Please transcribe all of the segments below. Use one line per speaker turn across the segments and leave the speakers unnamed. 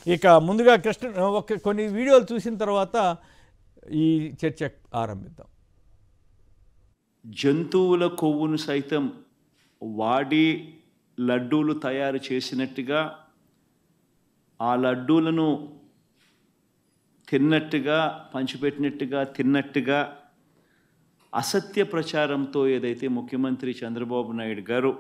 ఇక ముందుగా కృష్ణ ఒక కొన్ని వీడియోలు చూసిన తర్వాత ఈ చర్చ ఆరంభిద్దాం
జంతువుల కొవ్వును సైతం వాడి లడ్డూలు తయారు చేసినట్టుగా ఆ లడ్డూలను తిన్నట్టుగా పంచిపెట్టినట్టుగా తిన్నట్టుగా అసత్య ప్రచారంతో ఏదైతే ముఖ్యమంత్రి చంద్రబాబు నాయుడు గారు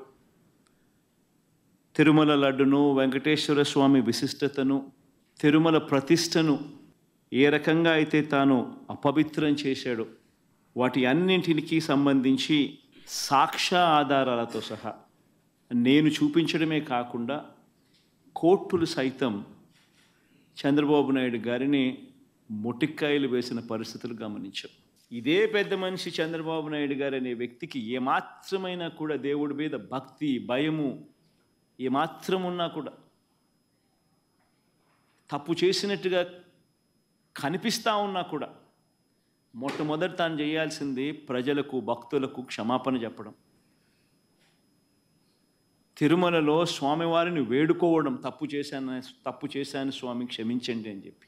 తిరుమల లడ్డును వెంకటేశ్వర స్వామి విశిష్టతను తిరుమల ప్రతిష్టను ఏ రకంగా అయితే తాను అపవిత్రం చేశాడో వాటి అన్నింటికి సంబంధించి సాక్ష్య ఆధారాలతో సహా నేను చూపించడమే కాకుండా కోర్టులు సైతం చంద్రబాబు నాయుడు గారిని మొటిక్కాయలు వేసిన పరిస్థితులు గమనించాం ఇదే పెద్ద మనిషి చంద్రబాబు నాయుడు గారు అనే వ్యక్తికి ఏమాత్రమైనా కూడా దేవుడి మీద భక్తి భయము ఏమాత్రం ఉన్నా కూడా తప్పు చేసినట్టుగా కనిపిస్తూ ఉన్నా కూడా మొట్టమొదటి తాను చేయాల్సింది ప్రజలకు భక్తులకు క్షమాపణ చెప్పడం తిరుమలలో స్వామివారిని వేడుకోవడం తప్పు చేశాను తప్పు చేశాను స్వామి క్షమించండి అని చెప్పి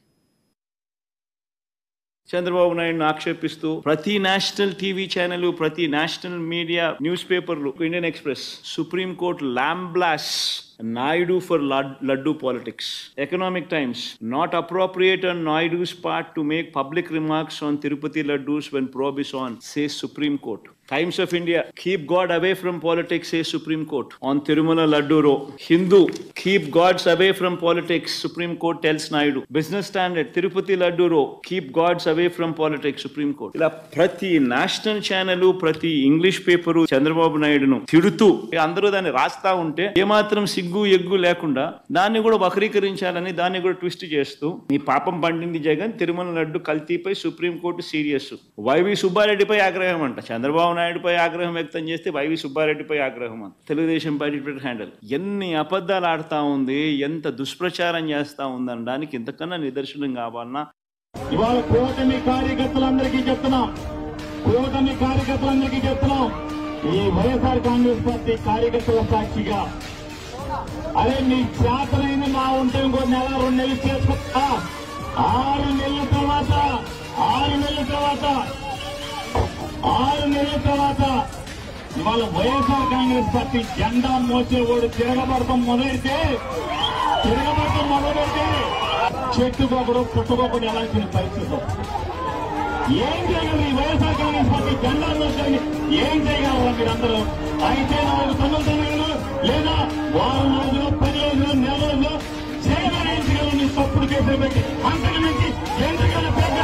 చంద్రబాబు నాయుడును ఆక్షేపిస్తూ ప్రతి నేషనల్ టీవీ ఛానల్ ప్రతి నేషనల్ మీడియా న్యూస్ పేపర్లు Indian Express Supreme Court lambasts Naidu for laddu politics Economic Times not appropriate on Naidu's part to make public remarks on Tirupati laddus when probe is on says Supreme Court Times of India keep god away from politics say Supreme Court on Tirumala laddu row Hindu keep gods away from politics Supreme Court tells Naidu Business Standard Tirupati laddu రో keep gods away from politics Supreme Court ఇలా ప్రతి national channel ప్రతి English paper Chandrababu నాయుడును తిడుతూ అందరూ దాన్ని రాస్తా ఉంటే ఏమాత్రం సిగ్గు ఎగ్గు లేకుండా దాన్ని కూడా వక్రీకరించాలని దాన్ని కూడా ట్విస్ట్ చేస్తూ ఈ పాపం పండింది జగన్ తిరుమల లడ్డు కల్తీపై సుప్రీం కోర్టు సీరియస్ వైవి సుబ్బారెడ్డిపై ఆగ్రహం అంట చంద్రబాబు నాయుడుపై ఆగ్రహం వ్యక్తం చేస్తే వైవి సుబ్బారెడ్డిపై ఆగ్రహం అంట తెలుగుదేశం పార్టీ ట్విట్టర్ హ్యాండిల్ ఎన్ని అబద్ధాలు ఆడుతా ఉంది ఎంత దుష్ప్రచారం చేస్తా ఉందనడానికి ఇంతకన్నా నిదర్శనం కావాలన్నా
ఇవాళ కూటమి కార్యకర్తలందరికీ చెప్తున్నాం కూటమి కార్యకర్తలందరికీ చెప్తున్నాం ఈ వైఎస్ఆర్ కాంగ్రెస్ పార్టీ కార్యకర్తల సాక్షిగా అరే మీ చేతనైన మా ఉంటే ఇంకో నెల రెండు నెలలు చేసుకుంటా ఆరు నెలల తర్వాత ఆరు నెలల తర్వాత ఆరు నెలల తర్వాత ఇవాళ వైఎస్ఆర్ కాంగ్రెస్ పార్టీ జెండా మోసేవాడు తిరగబడతాం మొదలెడితే తిరగబడతాం మొదలెడితే చెట్టుకొకడు పుట్టుకొకడు ఎలాంటి పరిస్థితి ఏం చేయగలరు ఈ వైఎస్ఆర్ కాంగ్రెస్ పార్టీ జెండా మోసేది ఏం చేయగలరు మీరందరూ అయితే నాలుగు తొమ్మిది తొమ్మిదిలో లేదా వారం రోజులు పది రోజులు నెల రోజులు చేయగలిగించగలరు నీ తప్పుడు కేసులు పెట్టి అంతకు మించి ఎందుకని పెద్ద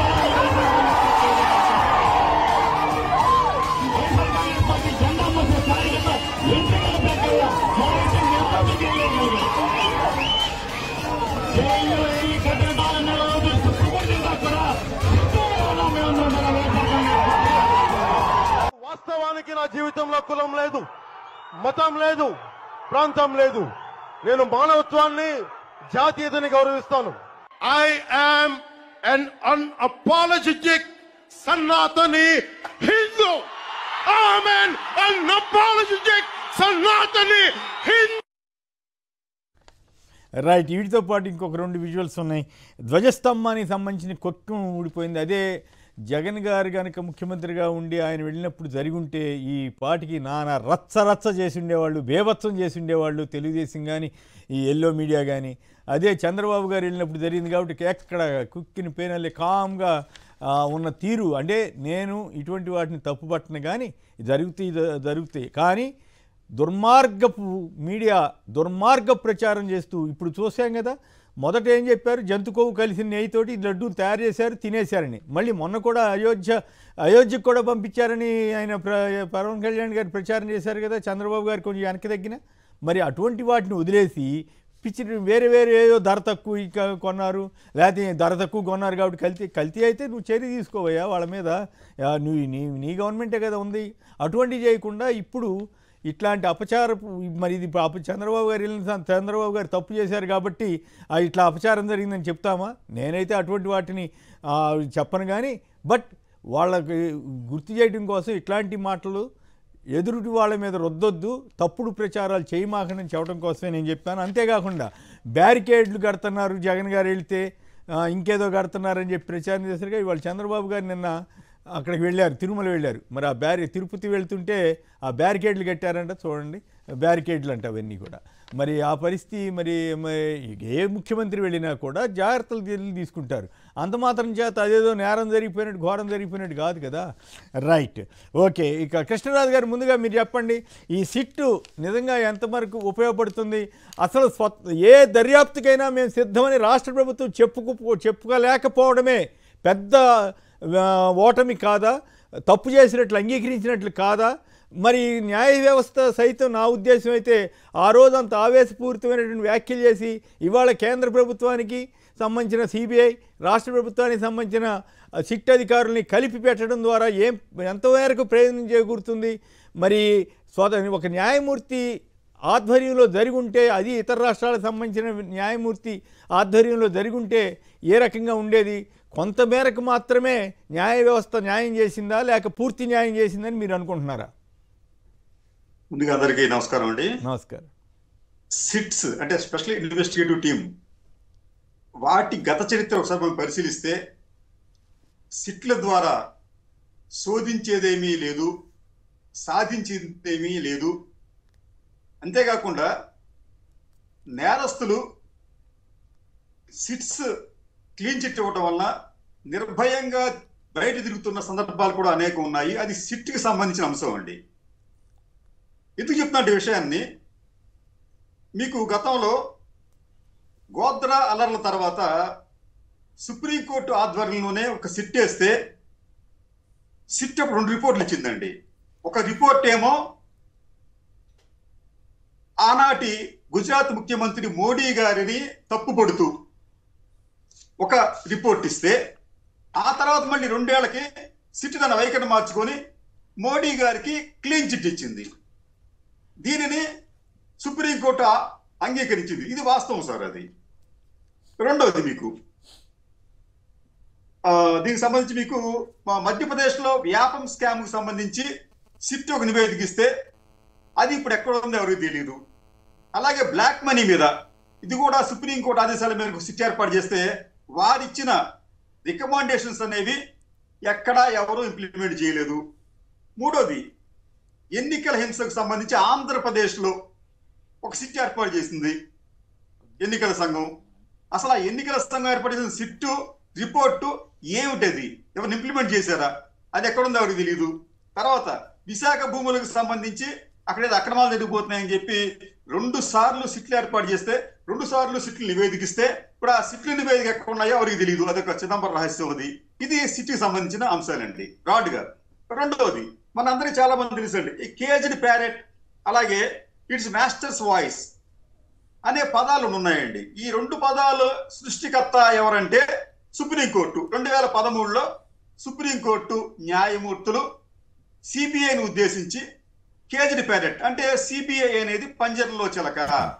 వైఎస్ఆర్ కాంగ్రెస్ పార్టీ జెండా మోసే కార్యకర్త ఎందుకని పెద్దగా మారైతే ఎంత చేయగలరు జైల్లో ఈ కట్టడాల నెల రోజులు సుఖపడిందా కూడా సిద్ధంగా ఉన్నాం మేమందరం మన వైఎస్ఆర్ కాంగ్రెస్ పార్టీ.
వాస్తవానికి నా జీవితంలో కులం లేదు మతం లేదు ప్రాంతం లేదు నేను మానవత్వాన్ని జాతీయతని గౌరవిస్తాను I am un unapologetic Sanatani Hindu I am unapologetic Sanatani Hindu
right వీటితో పాటు ఇంకొక రెండు విజువల్స్ ఉన్నాయి ధ్వజస్తంభానికి సంబంధించిన కొక్కు ఊడిపోయింది అదే జగన్ గారు కనుక ముఖ్యమంత్రిగా ఉండి ఆయన వెళ్ళినప్పుడు జరిగి ఉంటే ఈ పాటికి నానా రచ్చ రచ్చ చేసి ఉండేవాళ్ళు బేభత్సం చేసి ఉండేవాళ్ళు తెలుగుదేశం కానీ ఈ ఎల్లో మీడియా కానీ అదే చంద్రబాబు గారు వెళ్ళినప్పుడు జరిగింది కాబట్టి ఎక్కడ కుక్కిని పేనల్లి కామ్గా ఆ, ఉన్న తీరు అంటే నేను ఇటువంటి వాటిని తప్పుపట్టను కానీ జరుగుతాయి జరుగుతాయి కానీ దుర్మార్గపు మీడియా దుర్మార్గ ప్రచారం చేస్తూ ఇప్పుడు చూసాం కదా మొదట ఏం చెప్పారు జంతు కొవ్వు కలిసిన నెయ్యితోటి ఈ లడ్డూలు తయారు చేశారు తినేశారని మళ్ళీ మొన్న కూడా అయోధ్య అయోధ్యకు కూడా పంపించారని ఆయన ప్ర పవన్ కళ్యాణ్ గారు ప్రచారం చేశారు కదా చంద్రబాబు గారు కొంచెం వెనక్కి తగ్గిన మరి అటువంటి వాటిని వదిలేసి పిచ్చి వేరే వేరే ఏదో ధర తక్కువ ఇక కొన్నారు లేకపోతే ధర తక్కువ కొన్నారు కాబట్టి కల్తీ కల్తీ అయితే నువ్వు చర్య తీసుకోవయ్యా వాళ్ళ మీద ఆ, నువ్వు నీ నీ గవర్నమెంటే కదా ఉంది అటువంటివి చేయకుండా ఇప్పుడు ఇట్లాంటి అపచారపు మరి ఇది ఇప్పుడు అప చంద్రబాబు గారు వెళ్ళిన సం- చంద్రబాబు గారు తప్పు చేశారు కాబట్టి ఆ, ఇట్లా అపచారం జరిగిందని చెప్తామా నేనైతే అటువంటి వాటిని ఆ, చెప్పను కానీ బట్ వాళ్ళకి గుర్తు చేయడం కోసం ఇట్లాంటి మాటలు ఎదురుటి వాళ్ళ మీద రుద్దొద్దు తప్పుడు ప్రచారాలు చేయమాకని చెప్పడం కోసమే నేను చెప్పాను అంతేకాకుండా బ్యారికేడ్లు కడుతున్నారు జగన్ గారు వెళ్తే ఆ, ఇంకేదో కడుతున్నారని చెప్పి ప్రచారం చేశారుగా ఇవాళ చంద్రబాబు గారు నిన్న అక్కడికి వెళ్ళారు తిరుమల వెళ్ళారు మరి ఆ బ్యారి తిరుపతి వెళ్తుంటే ఆ బ్యారికేడ్లు కట్టారంట చూడండి బ్యారికేడ్లు అంట అవన్నీ కూడా మరి ఆ పరిస్థితి మరి మరి ఏ ముఖ్యమంత్రి వెళ్ళినా కూడా జాగ్రత్తలు చర్యలు తీసుకుంటారు అంత మాత్రం చేత అదేదో నేరం జరిగిపోయినట్టు ఘోరం జరిగిపోయినట్టు కాదు కదా రైట్ ఓకే ఇక కృష్ణరాజు గారు ముందుగా మీరు చెప్పండి ఈ సిట్టు నిజంగా ఎంతవరకు ఉపయోగపడుతుంది అసలు స్వ ఏ దర్యాప్తుకైనా మేము సిద్ధమని రాష్ట్ర ప్రభుత్వం చెప్పుకు చెప్పుకోలేకపోవడమే పెద్ద ఆ, ఓటమి కాదా తప్పు చేసినట్లు అంగీకరించినట్లు కాదా మరి న్యాయ వ్యవస్థ సైతం నా ఉద్దేశం అయితే ఆ రోజు అంత ఆవేశపూరితమైనటువంటి వ్యాఖ్యలు చేసి ఇవాళ కేంద్ర ప్రభుత్వానికి సంబంధించిన సిబిఐ రాష్ట్ర ప్రభుత్వానికి సంబంధించిన ఆ, సిట్ అధికారుల్ని కలిపి పెట్టడం ద్వారా ఏం ఎంతవరకు ప్రయోజనం చేకూరుతుంది మరి స్వత ఒక న్యాయమూర్తి ఆధ్వర్యంలో జరిగి ఉంటే అది ఇతర రాష్ట్రాలకు సంబంధించిన న్యాయమూర్తి ఆధ్వర్యంలో జరిగి ఉంటే ఏ రకంగా ఉండేది కొంత మేరకు మాత్రమే న్యాయ వ్యవస్థ న్యాయం చేసిందా లేక పూర్తి న్యాయం చేసిందని మీరు అనుకుంటున్నారా
ముందుగా అందరికీ నమస్కారం అండి
నమస్కారం
సిట్స్ అంటే స్పెషల్ ఇన్వెస్టిగేటివ్ టీం వాటి గత చరిత్ర ఒకసారి మనం పరిశీలిస్తే సిట్ల ద్వారా శోధించేదేమీ లేదు సాధించేదేమీ లేదు అంతేకాకుండా నేరస్తులు సిట్స్ క్లీన్ చిట్ ఇవ్వటం వల్ల నిర్భయంగా బయట తిరుగుతున్న సందర్భాలు కూడా అనేకం ఉన్నాయి అది సిట్కి సంబంధించిన అంశం అండి ఎందుకు చెప్తున్నా ఈ విషయాన్ని మీకు గతంలో గోద్రా అలర్ల తర్వాత సుప్రీంకోర్టు ఆధ్వర్యంలోనే ఒక సిట్ వేస్తే సిట్ అప్పుడు రెండు రిపోర్ట్లు ఇచ్చిందండి ఒక రిపోర్ట్ ఏమో ఆనాటి గుజరాత్ ముఖ్యమంత్రి మోడీ గారిని తప్పుపడుతూ ఒక రిపోర్ట్ ఇస్తే ఆ తర్వాత మళ్ళీ రెండేళ్లకి సిట్ తన వైఖరి మార్చుకొని మోడీ గారికి క్లీన్ చిట్ ఇచ్చింది దీనిని సుప్రీంకోర్టు ఆ- అంగీకరించింది ఇది వాస్తవం సార్ అది రెండవది మీకు ఆ, దీనికి సంబంధించి మీకు మా మధ్యప్రదేశ్లో వ్యాపం స్కామ్ కు సంబంధించి సిట్ ఒక నివేదిక ఇస్తే అది ఇప్పుడు ఎక్కడ ఉందో ఎవరికి తెలియదు అలాగే బ్లాక్ మనీ మీద ఇది కూడా సుప్రీంకోర్టు ఆదేశాల మేరకు సిట్ ఏర్పాటు చేస్తే వారిచ్చిన రికమెండేషన్స్ అనేవి ఎక్కడా ఎవరు ఇంప్లిమెంట్ చేయలేదు మూడోది ఎన్నికల హింసకు సంబంధించి ఆంధ్రప్రదేశ్లో ఒక సిట్ ఏర్పాటు చేసింది ఎన్నికల సంఘం అసలు ఆ ఎన్నికల సంఘం ఏర్పాటు చేసిన సిట్టు రిపోర్టు ఏమిటది ఎవరిని ఇంప్లిమెంట్ చేశారా అది ఎక్కడుందో ఎవరికి తెలియదు తర్వాత విశాఖ భూములకు సంబంధించి అక్కడ ఏదో అక్రమాలు జరిగిపోతున్నాయని చెప్పి రెండు సార్లు సిట్లు ఏర్పాటు చేస్తే రెండు సార్లు సిట్లు నివేదికిస్తే ఇప్పుడు ఆ సిట్లు నివేదిక ఎక్కడ ఉన్నాయో ఎవరికి తెలియదు అదొక చిదంబరం రహస్యం అది ఇది సిట్కి సంబంధించిన అంశాలండి బ్రాడ్ గా రెండవది మనందరికీ చాలా మంది తెలుసండి ఈ కేజ్డ్ ప్యారెట్ అలాగే ఇట్స్ మాస్టర్స్ వాయిస్ అనే పదాలు ఉన్నాయండి ఈ రెండు పదాలు సృష్టికర్త ఎవరంటే సుప్రీంకోర్టు రెండు వేల పదమూడులో సుప్రీంకోర్టు న్యాయమూర్తులు సిబిఐని ఉద్దేశించి కేజ్డ్ ప్యారెట్ అంటే సిబిఐ అనేది పంజరంలో చిలక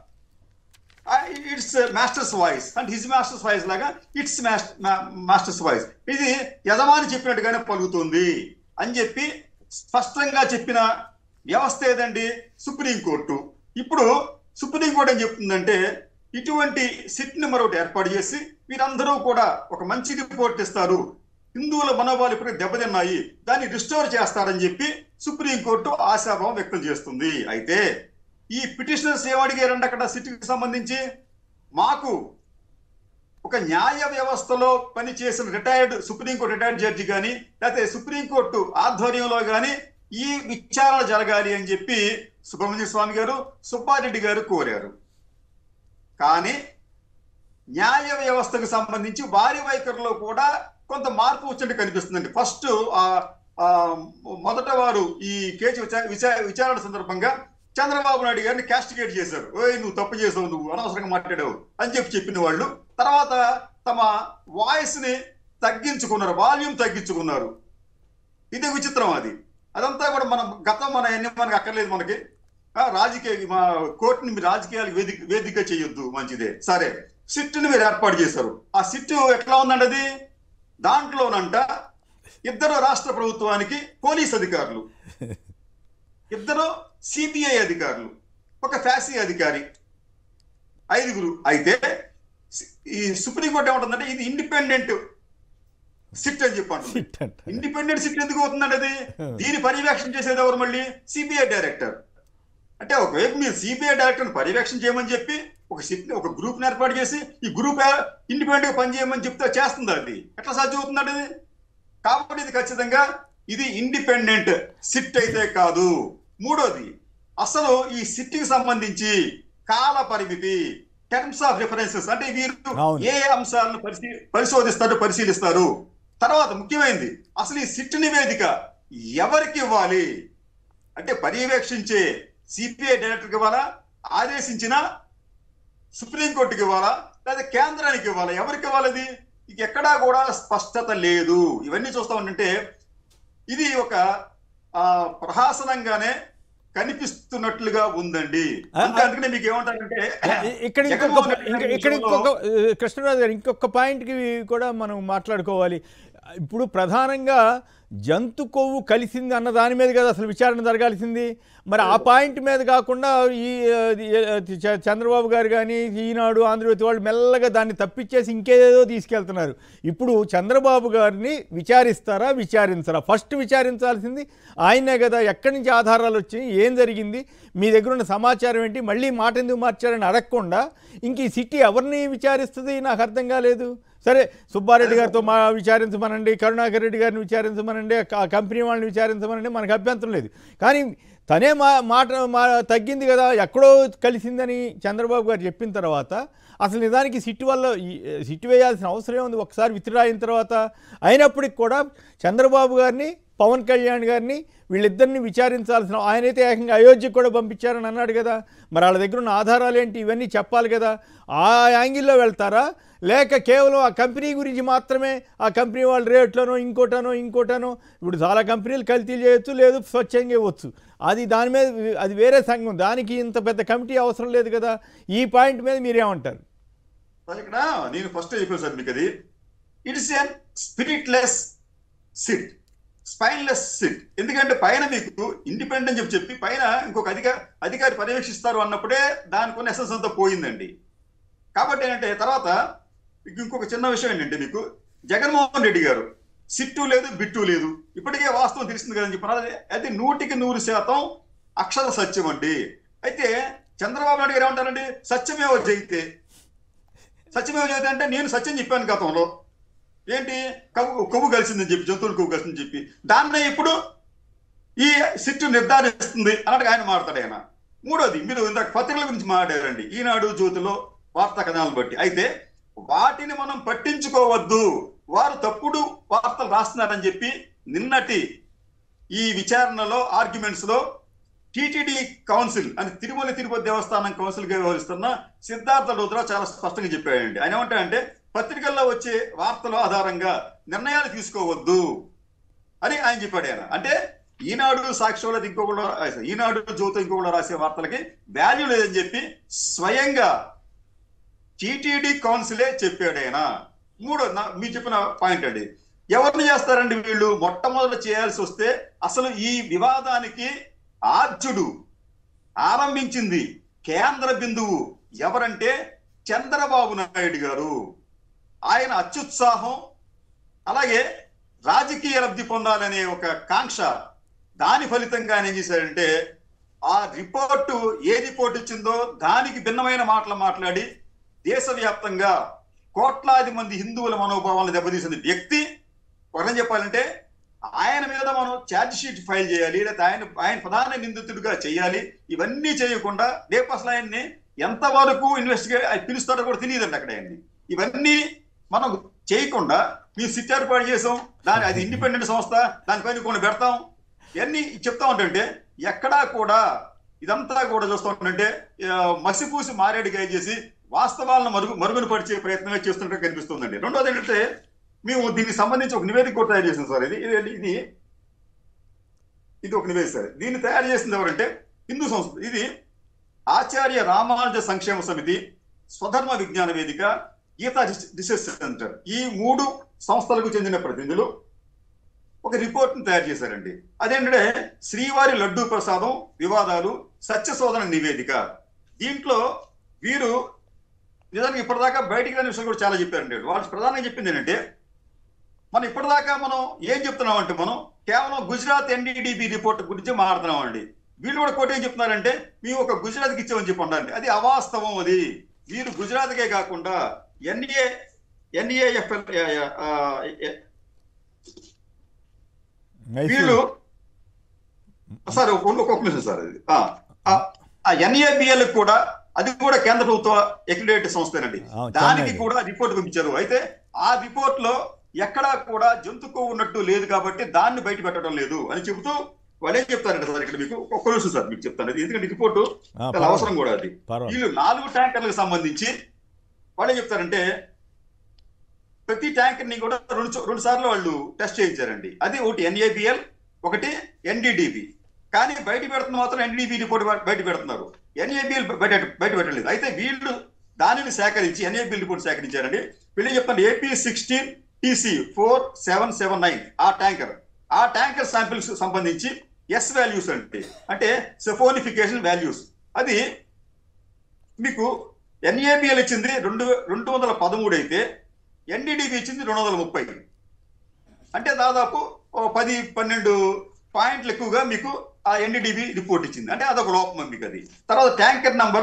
ఇట్స్ మాస్టర్స్ వాయిస్ అంటే హిజ్ మాస్టర్స్ వాయిస్ లాగా ఇట్స్ మాస్టర్స్ వాయిస్ ఇది యజమాని చెప్పినట్టుగానే పలుకుతుంది అని చెప్పి స్పష్టంగా చెప్పిన వ్యవస్థ ఏదండి సుప్రీంకోర్టు ఇప్పుడు సుప్రీంకోర్టు ఏం చెప్తుందంటే ఇటువంటి సిట్ ని మరొకటి ఏర్పాటు చేసి వీరందరూ కూడా ఒక మంచి రిపోర్ట్ ఇస్తారు హిందువుల మనోభావాలు ఇప్పటికే దెబ్బతిన్నాయి దాన్ని రిస్టోర్ చేస్తారని చెప్పి సుప్రీంకోర్టు ఆశాభావం వ్యక్తం చేస్తుంది అయితే ఈ పిటిషనర్స్ ఏమడిగారండి అక్కడ సిట్కి సంబంధించి మాకు ఒక న్యాయ వ్యవస్థలో పనిచేసిన రిటైర్డ్ సుప్రీంకోర్టు రిటైర్డ్ జడ్జి కానీ లేకపోతే సుప్రీంకోర్టు ఆధ్వర్యంలో కానీ ఈ విచారణ జరగాలి అని చెప్పి సుబ్రహ్మణ్య స్వామి గారు సుబ్బారెడ్డి గారు కోరారు కానీ న్యాయ వ్యవస్థకు సంబంధించి వారి వైఖరిలో కూడా కొంత మార్పు వచ్చినట్టు కనిపిస్తుందండి ఫస్ట్ ఆ ఆ, మొదట వారు ఈ కేసు విచా- విచా- విచారణ సందర్భంగా చంద్రబాబు నాయుడు గారిని కాస్టిగేట్ చేశారు ఓయ్ నువ్వు తప్పు చేసావు నువ్వు అనవసరంగా మాట్లాడావు అని చెప్పి చెప్పిన వాళ్ళు తర్వాత తమ వాయిస్ ని తగ్గించుకున్నారు వాల్యూమ్ తగ్గించుకున్నారు ఇది విచిత్రం అది అదంతా కూడా మనం గతం మన ఎన్ని మనకి అక్కర్లేదు మనకి ఆ, రాజకీయ మా కోర్టుని మీరు రాజకీయాలకు వేదిక వేదిక చేయొద్దు మంచిదే సరే సిట్టుని మీరు ఏర్పాటు చేశారు ఆ సిట్టు ఎట్లా ఉందండి అది దాంట్లోనంట ఇద్దరు రాష్ట్ర ప్రభుత్వానికి పోలీస్ అధికారులు ఇద్దరు సిబిఐ అధికారులు ఒక ఫ్యాసీ అధికారి ఐదుగురు అయితే ఈ సుప్రీంకోర్టు ఏమంటుందంటే ఇది ఇండిపెండెంట్ సిట్ అని చెప్పండి
సిట్ అంట
ఇండిపెండెంట్ సిట్ ఎందుకు అవుతుందండి అది దీని పర్యవేక్షణ చేసేది ఎవరు మళ్ళీ సిబిఐ డైరెక్టర్ అంటే ఒకవైపు మీరు సిబిఐ డైరెక్టర్ పర్యవేక్షణ చేయమని చెప్పి ఒక సిట్ ఒక గ్రూప్ ఏర్పాటు చేసి ఈ గ్రూప్ ఇండిపెండెంట్ గా పనిచేయమని చెప్తే చేస్తుంది అది ఎట్లా సాధ్యం అవుతుందండి ఇది కాబట్టి ఇది ఖచ్చితంగా ఇది ఇండిపెండెంట్ సిట్ అయితే కాదు మూడోది అసలు ఈ సిట్ కి సంబంధించి కాల పరిమితి టర్మ్స్ ఆఫ్ రిఫరెన్సెస్ అంటే వీరు
అవును.
ఏ అంశాలను పరిశీ పరిశోధిస్తారు పరిశీలిస్తారు తర్వాత ముఖ్యమైనది అసలు ఈ సిట్ నివేదిక ఎవరికి ఇవ్వాలి అంటే పర్యవేక్షించే సిపిఐ డైరెక్టర్కి ఇవ్వాలా ఆదేశించిన సుప్రీంకోర్టుకి ఇవ్వాలా లేదా కేంద్రానికి ఇవ్వాలా ఎవరికి ఇవ్వాలి ఇక ఎక్కడా కూడా స్పష్టత లేదు ఇవన్నీ చూస్తా ఉంటుంటే ఇది ఒక ఆ, ప్రహాసనంగానే కనిపిస్తున్నట్లుగా ఉందండి
ఆ,
అంటే అందుకనే మీకు ఏమంటారంటే
ఇ- ఇక్కడ ఇంకొక
జగన్మోహన్ రెడ్డి
ఇంక-
గారి
ఇక్కడ
విషయంలో-
ఇంకొక ఆ, కృష్ణరాజు గారు ఇంకొక పాయింట్కి కూడా మనం మాట్లాడుకోవాలి ఇప్పుడు ప్రధానంగా జంతు కొవ్వు కలిసింది అన్న దాని మీద కదా అసలు విచారణ జరగాల్సింది మరి ఆ పాయింట్ మీద కాకుండా ఈ ఆ, ఈ, చ- చంద్రబాబు గారు కానీ ఈనాడు ఆంధ్రజ్యోతి వాళ్ళు మెల్లగా దాన్ని తప్పించేసి ఇంకేదో తీసుకెళ్తున్నారు ఇప్పుడు చంద్రబాబు గారిని విచారిస్తారా విచారించరా ఫస్ట్ విచారించాల్సింది ఆయనే కదా ఎక్కడి నుంచి ఆధారాలు వచ్చాయి ఏం జరిగింది మీ దగ్గర ఉన్న సమాచారం ఏంటి మళ్ళీ మాట ఎందుకు మార్చారని అడగకుండా ఇంక ఈ సిటీ ఎవరిని విచారిస్తుంది నాకు అర్థం కాలేదు సరే సుబ్బారెడ్డి గారితో మా విచారించమనండి కరుణాకర్ రెడ్డి గారిని విచారించమనండి ఆ కంపెనీ వాళ్ళని విచారించమనండి మనకు అభ్యంతరం లేదు కానీ తనే మా మాట మా తగ్గింది కదా ఎక్కడో కలిసిందని చంద్రబాబు గారు చెప్పిన తర్వాత అసలు నిజానికి సిట్టు వల్ల ఈ సిట్టు వేయాల్సిన అవసరం ఉంది ఒకసారి విత్డ్రా అయిన తర్వాత అయినప్పటికి కూడా చంద్రబాబు గారిని పవన్ కళ్యాణ్ గారిని వీళ్ళిద్దరిని విచారించాల్సిన ఆయనైతే ఏకంగా అయోధ్యకు కూడా పంపించారని అన్నాడు కదా మరి వాళ్ళ దగ్గర ఉన్న ఆధారాలు ఏంటి ఇవన్నీ చెప్పాలి కదా ఆ యాంగిల్లో వెళ్తారా లేక కేవలం ఆ కంపెనీ గురించి మాత్రమే ఆ కంపెనీ వాళ్ళ రేట్లోనో ఇంకోటనో ఇంకోటనో ఇప్పుడు చాలా కంపెనీలు కల్తీలు చేయొచ్చు లేదు స్వచ్ఛంగా ఇవ్వచ్చు అది దాని మీద అది వేరే సంఘం దానికి ఇంత పెద్ద కమిటీ అవసరం లేదు కదా ఈ పాయింట్ మీద మీరేమంటారు
సార్ ఇక్కడ నేను ఫస్ట్ చెప్పాను సార్ మీకు అది it's an spiritless SIT spineless SIT ఎందుకంటే పైన మీకు ఇండిపెండెంట్ చెప్పి చెప్పి పైన ఇంకొక అధికారి అధికారి పర్యవేక్షిస్తారు అన్నప్పుడే దానికి ఉన్న ఎసెన్స్ అంతా పోయిందండి కాబట్టి ఏంటంటే తర్వాత మీకు ఇంకొక చిన్న విషయం ఏంటంటే మీకు జగన్మోహన్ రెడ్డి గారు సిట్టు లేదు బిట్టు లేదు ఇప్పటికే వాస్తవం తెలిసింది కదని చెప్పినారు అది అది నూటికి నూరు శాతం అక్షర సత్యం అండి అయితే చంద్రబాబు నాయుడు గారు ఏమంటారండి సత్యమేవ జయితే సత్యమేవ జయితే అంటే నేను సత్యం చెప్పాను గతంలో ఏంటి కొవ్వు కొవ్వు కలిసిందని చెప్పి జంతువులు కొవ్వు కలిసిందని చెప్పి దాన్నే ఇప్పుడు ఈ సిట్టు నిర్ధారిస్తుంది అన్నట్టుగా ఆయన మాట్లాడాడు ఆయన మూడోది మీరు ఇందాక పత్రికల గురించి మాట్లాడారండి ఈనాడు జ్యోతిలో వార్తా కథనాలను బట్టి అయితే వాటిని మనం పట్టించుకోవద్దు వారు తప్పుడు వార్తలు రాస్తున్నారని చెప్పి నిన్నటి ఈ విచారణలో ఆర్గ్యుమెంట్స్ లో టిటిడి కౌన్సిల్ అని తిరుమల తిరుపతి దేవస్థానం కౌన్సిల్ గా వ్యవహరిస్తున్న సిద్ధార్థ రుద్ర చాలా స్పష్టంగా చెప్పాడండి ఆయన ఏమంటాడంటే పత్రికల్లో వచ్చే వార్తల ఆధారంగా నిర్ణయాలు తీసుకోవద్దు అని ఆయన చెప్పాడు ఆయన అంటే ఈనాడు సాక్ష్యంలో ఇంకొకళ్ళు ఈనాడు జ్యోతి ఇంకొకళ్ళు రాసే వార్తలకి వాల్యూ లేదని చెప్పి స్వయంగా టిటిడి కౌన్సిలే చెప్పాడు ఆయన మూడో నా- మీరు చెప్పిన పాయింట్ అండి ఎవరిని చేస్తారండి వీళ్ళు మొట్టమొదట చేయాల్సి వస్తే అసలు ఈ వివాదానికి ఆద్యుడు ఆరంభించింది కేంద్ర బిందువు ఎవరంటే చంద్రబాబు నాయుడు గారు ఆయన అత్యుత్సాహం అలాగే రాజకీయ లబ్ధి పొందాలనే ఒక కాంక్ష దాని ఫలితంగా ఆయన ఏం చేశాడంటే ఆ రిపోర్టు ఏ రిపోర్ట్ ఇచ్చిందో దానికి భిన్నమైన మాటలు మాట్లాడి దేశవ్యాప్తంగా కోట్లాది మంది హిందువుల మనోభావాలను దెబ్బతీసిన వ్యక్తి ఒకరం చెప్పాలంటే ఆయన మీద మనం ఛార్జ్ షీట్ ఫైల్ చేయాలి లేదా ఆయన ఆయన ప్రధాన నిందితుడిగా చేయాలి ఇవన్నీ చేయకుండా రేపు అసలు ఆయన్ని ఎంతవరకు ఇన్వెస్టిగేట్ పిలుస్తారో కూడా తెలియదండి అక్కడ ఆయన్ని ఇవన్నీ మనం చేయకుండా మేము సిట్ ఏర్పాటు చేసాం దాని అది ఇండిపెండెంట్ సంస్థ దానిపైన కొన్ని పెడతాం ఇవన్నీ చెప్తా ఉంటుంటే ఎక్కడా కూడా ఇదంతా కూడా చూస్తూ ఉంటుంటే ఆ, మసిపూసి మారేడుగా చేసి వాస్తవాలను మరుగు మరుగున పరిచే ప్రయత్నమే చేస్తున్నట్టు కనిపిస్తుందండి రెండోది ఏంటంటే మేము దీనికి సంబంధించి ఒక నివేదిక కూడా తయారు చేసాం సార్ ఇది ఇది ఇది ఇది ఒక నివేదిక సార్ దీన్ని తయారు చేసింది ఎవరంటే హిందూ సంస్థ ఇది ఆచార్య రామానుజ సంక్షేమ సమితి స్వధర్మ విజ్ఞాన వేదిక గీతా రిస- రీసెర్చ్ సెంటర్ ఈ మూడు సంస్థలకు చెందిన ప్రతినిధులు ఒక రిపోర్ట్ ని తయారు చేశారండి అదేంటంటే శ్రీవారి లడ్డూ ప్రసాదం వివాదాలు సత్యశోధన నివేదిక దీంట్లో వీరు నిజానికి ఇప్పటిదాకా బయటికి రాని విషయాలు కూడా చాలా చెప్పారండి వాళ్ళు ప్రధానంగా చెప్పింది ఏంటంటే మనం ఇప్పటిదాకా మనం ఏం చెప్తున్నాం అంటే మనం కేవలం గుజరాత్ ఎన్డీడీబీ రిపోర్ట్ గురించి మాట్లాడుతున్నాం అండి వీళ్ళు కూడా కోటి ఏం చెప్తున్నారంటే మేము ఒక గుజరాత్కి ఇచ్చామని చెప్పి ఉండండి అది అవాస్తవం అది వీరు గుజరాత్కే కాకుండా ఎన్ఏ ఎన్ఏఎఫ్ఎల్ వీళ్ళు సార్ ఒక ఒక నిమిషం సార్ అది ఆ ఎన్ఏబిఎల్ కూడా అది కూడా కేంద్ర ప్రభుత్వ ఎక్రిడేట్ సంస్థేనండి
ఆ,
దానికి
చెన్నై.
కూడా రిపోర్ట్ పంపించారు అయితే ఆ రిపోర్ట్ లో ఎక్కడా కూడా జంతు కొవ్వు ఉన్నట్టు లేదు కాబట్టి దాన్ని బయట పెట్టడం లేదు అని చెబుతూ వాళ్ళు ఏం చెప్తారంటే సార్ ఇక్కడ మీకు ఒక్క నిమిషం సార్ మీకు చెప్తాను అది ఎందుకంటే రిపోర్టు
ఆ,
చాలా
పర్వాలేదు.
అవసరం కూడా అది
పర్వాలేదు.
వీళ్ళు నాలుగు ట్యాంకర్లకు సంబంధించి వాళ్ళు ఏం చెప్తారంటే ప్రతి ట్యాంకర్ ని కూడా రెండు చో- రెండు సార్లు వాళ్ళు టెస్ట్ చేయించారండి అది ఒకటి ఎన్ఏబిఎల్ ఒకటి ఎన్డీడీబీ కానీ బయట పెడుతున్న మాత్రం ఎన్డీడీబీ రిపోర్ట్ బయట పెడుతున్నారు ఎన్ఏబిఎల్ బయట బయట పెట్టలేదు అయితే వీళ్ళు దానిని సేకరించి ఎన్ఏబిఎల్ రిపోర్ట్ సేకరించారండి వీళ్ళు చెప్తాను AP sixteen TC four seven seven nine ఆ ట్యాంకర్ ఆ ట్యాంకర్ శాంపిల్స్ సంబంధించి ఎస్ వాల్యూస్ అంటే అంటే సెఫోనిఫికేషన్ వాల్యూస్ అది మీకు ఎన్ఏబిఎల్ ఇచ్చింది రెండు రెండు వందల పదమూడు అయితే ఎన్డీడీబీ ఇచ్చింది రెండు వందల ముప్పై అంటే దాదాపు ఓ పది పన్నెండు పాయింట్లు ఎక్కువగా మీకు ఆ ఎన్డీడీబీ రిపోర్ట్ ఇచ్చింది అంటే అదొక లోపం మీకు అది తర్వాత tanker number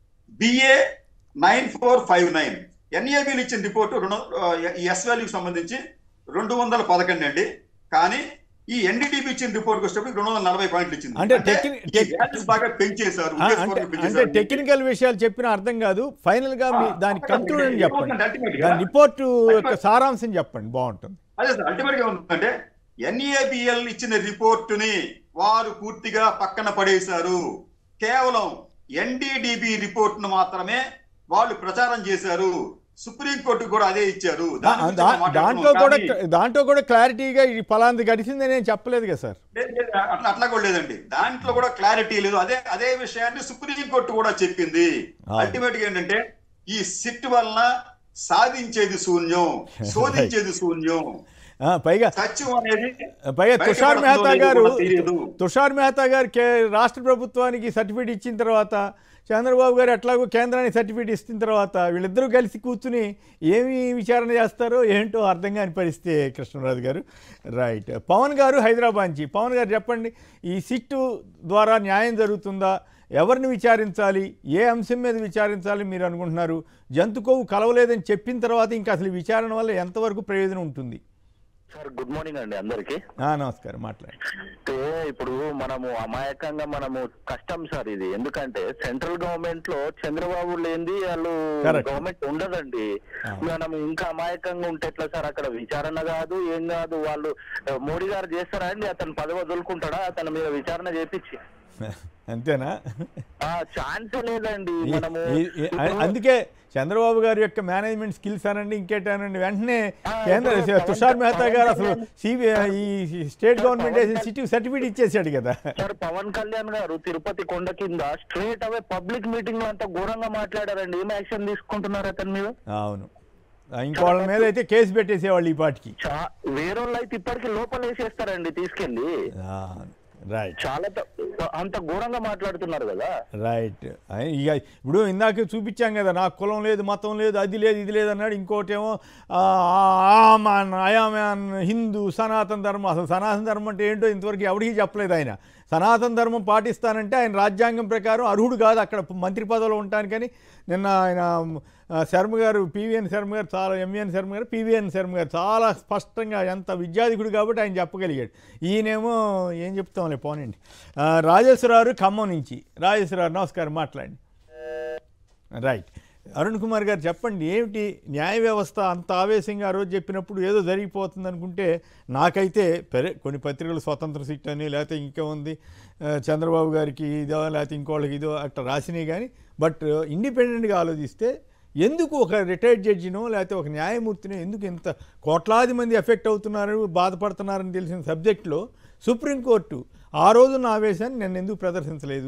BA nine four five nine ఎన్ఏబీలు ఇచ్చిన రిపోర్టు రెండు ఎస్ వాల్యూకి సంబంధించి రెండు వందల పదకొండు అండి కానీ ఈ ఎన్డీడీబీ ఇచ్చిన రిపోర్ట్ వచ్చేటప్పుడు రెండు వందల నలభై పాయింట్లు ఇచ్చింది
అంటే టెక్ని-
ఈ
టెక్-
values బాగా పెంచేశారు
ఆ,
ఉద్దేశపూర్వకంగా
అంటే అంటే
పెంచేశారు.
టెక్నికల్ విషయాలు చెప్పిన అర్థం కాదు ఫైనల్ గా మీ
ఆ,
దాని
అక్కడ
కంక్లూజన్
మీకు
చెప్పండి
ఏమవుతుందంటే ultimate గా-
దాని రిపోర్టు యొక్క సారాంశం చెప్పండి బాగుంటుంది
అదే సార్ అల్టిమేట్ గా ఉందంటే ఎన్ఏబిఎల్ ఇచ్చిన రిపోర్టుని వారు పూర్తిగా పక్కన పడేశారు కేవలం ఎన్డీడీబీ రిపోర్ట్ ను మాత్రమే వాళ్ళు ప్రచారం చేశారు సుప్రీంకోర్టు కూడా అదే ఇచ్చారు దాని గురించి
దా-
మనం మాట్లాడుకున్నాం.
దాంట్లో కూడా
కానీ
దాంట్లో కూడా క్లారిటీగా ఇది ఫలాంది గడిచిందని నేను చెప్పలేదు కదా సార్
లేదు, లేదు, అట్లా అట్లా కూడా లేదండి దాంట్లో కూడా క్లారిటీ లేదు అదే అదే విషయాన్ని సుప్రీంకోర్టు కూడా చెప్పింది
ఆ.
అల్టిమేట్ గా ఏంటంటే ఈ సిట్ వలన సాధించేది శూన్యం శోధించేది శూన్యం
ఆ, పైగా
సత్యం అనేది
పైగా
బయట
తుషార్
పడుతుందో
మెహతా
లేదో
గారు
కూడా తెలియదు.
తుషార్ మెహతా గారు కే రాష్ట్ర ప్రభుత్వానికి సర్టిఫికేట్ ఇచ్చిన తర్వాత చంద్రబాబు గారు ఎట్లాగో కేంద్రానికి సర్టిఫికేట్ ఇచ్చిన తర్వాత వీళ్ళిద్దరూ కలిసి కూర్చుని ఏమి విచారణ చేస్తారో ఏంటో అర్థం కాని పరిస్థితి కృష్ణరాజు గారు రైట్ పవన్ గారు హైదరాబాద్ నుంచి పవన్ గారు చెప్పండి ఈ సిట్టు ద్వారా న్యాయం జరుగుతుందా ఎవరిని విచారించాలి ఏ అంశం మీద విచారించాలి మీరు అనుకుంటున్నారు జంతు కొవ్వు కలవలేదని చెప్పిన తర్వాత ఇంకా అసలు ఈ విచారణ వల్ల ఎంతవరకు ప్రయోజనం ఉంటుంది
సార్ గుడ్ మార్నింగ్ అండి అందరికి
ఆ, నమస్కారం మాట్లాడండి
అంటే ఇప్పుడు మనము అమాయకంగా మనము కష్టం సార్ ఇది ఎందుకంటే సెంట్రల్ గవర్నమెంట్ లో చంద్రబాబు లేనిది వాళ్ళు
Correct.
గవర్నమెంట్ ఉండదండి
ఆ.
మనం ఇంకా అమాయకంగా ఉంటే ఎట్లా సార్ అక్కడ విచారణ కాదు ఏం కాదు వాళ్ళు ఆ, మోడీ గారు చేస్తారా అండి అతను పదవి వదులుకుంటాడా అతని మీద విచారణ చేపించి
అంతేనా
ఆ ఛాన్స్ లేదండి
ఈ-
మనము
ఈ- ఈ-
ఇప్పుడు-
అందుకే చంద్రబాబు గారి యొక్క మేనేజ్మెంట్ స్కిల్స్ అనండి ఇంకేటానండి వెంటనే
ఆ,
కేంద్ర
ఇప్పుడు
తుషార్ మెహతా గారు అసలు
పవన్
సిబిఐ ఈ స్టేట్ గవర్నమెంట్ వేసిన సిటీ సర్టిఫికేట్ ఇచ్చేసాడు కదా
సార్ పవన్ కళ్యాణ్ గారు తిరుపతి కొండ కింద స్ట్రేట్ అవే పబ్లిక్ మీటింగ్ లో అంత ఘోరంగా మాట్లాడారండి ఏం యాక్షన్ తీసుకుంటున్నారు అతని మీద
అవును ఇంకోళ్ళ మీద అయితే కేసు పెట్టేసేవాళ్ళు ఈ పాటికి
చా వేరే వాళ్ళు అయితే ఇప్పటికి లోపల వేసేస్తారండి తీసుకెళ్ళి
రైట్
చాలా త- అంత ఘోరంగా మాట్లాడుతున్నారు కదా
రైట్ ఇక ఇప్పుడు ఇందాక చూపించాం కదా నాకు కులం లేదు మతం లేదు అది లేదు ఇది లేదు అన్నాడు ఇంకోటేమో ఆమాన్ అయామాన్ హిందూ సనాతన ధర్మం అసలు సనాతన ధర్మం అంటే ఏంటో ఇంతవరకు ఎవరికీ చెప్పలేదు ఆయన సనాతన ధర్మం పాటిస్తానంటే ఆయన రాజ్యాంగం ప్రకారం అర్హుడు కాదు అక్కడ మంత్రి పదవిలో ఉంటానికని నిన్న ఆయన ఆ, శర్మ గారు పివిఎన్ శర్మ గారు చాలా ఎంవిఎన్ శర్మ గారు పివిఎన్ శర్మ గారు చాలా స్పష్టంగా ఎంత విద్యాధికుడు కాబట్టి ఆయన చెప్పగలిగాడు ఈయనేమో ఏం చెప్తాంలే పోనండి ఆ, రాజేశ్వరరావు ఖమ్మం నుంచి రాజేశ్వరరావు నమస్కారం మాట్లాడండి రైట్ అరుణ్ కుమార్ గారు చెప్పండి ఏమిటి న్యాయ వ్యవస్థ అంత ఆవేశంగా ఆ రోజు చెప్పినప్పుడు ఏదో జరిగిపోతుంది అనుకుంటే నాకైతే పెరే కొన్ని పత్రికలు స్వతంత్ర సిట్ అని లేకపోతే ఇంకా ఉంది ఆ, చంద్రబాబు గారికి ఇదో లేకపోతే ఇంకోళ్ళకి ఇదో అట్లా రాసినాయి కానీ బట్ ఇండిపెండెంట్గా ఆలోచిస్తే ఎందుకు ఒక రిటైర్డ్ జడ్జినో లేకపోతే ఒక న్యాయమూర్తినో ఎందుకు ఇంత కోట్లాది మంది ఎఫెక్ట్ అవుతున్నారు బాధపడుతున్నారని తెలిసిన సబ్జెక్టులో సుప్రీంకోర్టు ఆ రోజున్న ఆవేశాన్ని నన్ను ఎందుకు ప్రదర్శించలేదు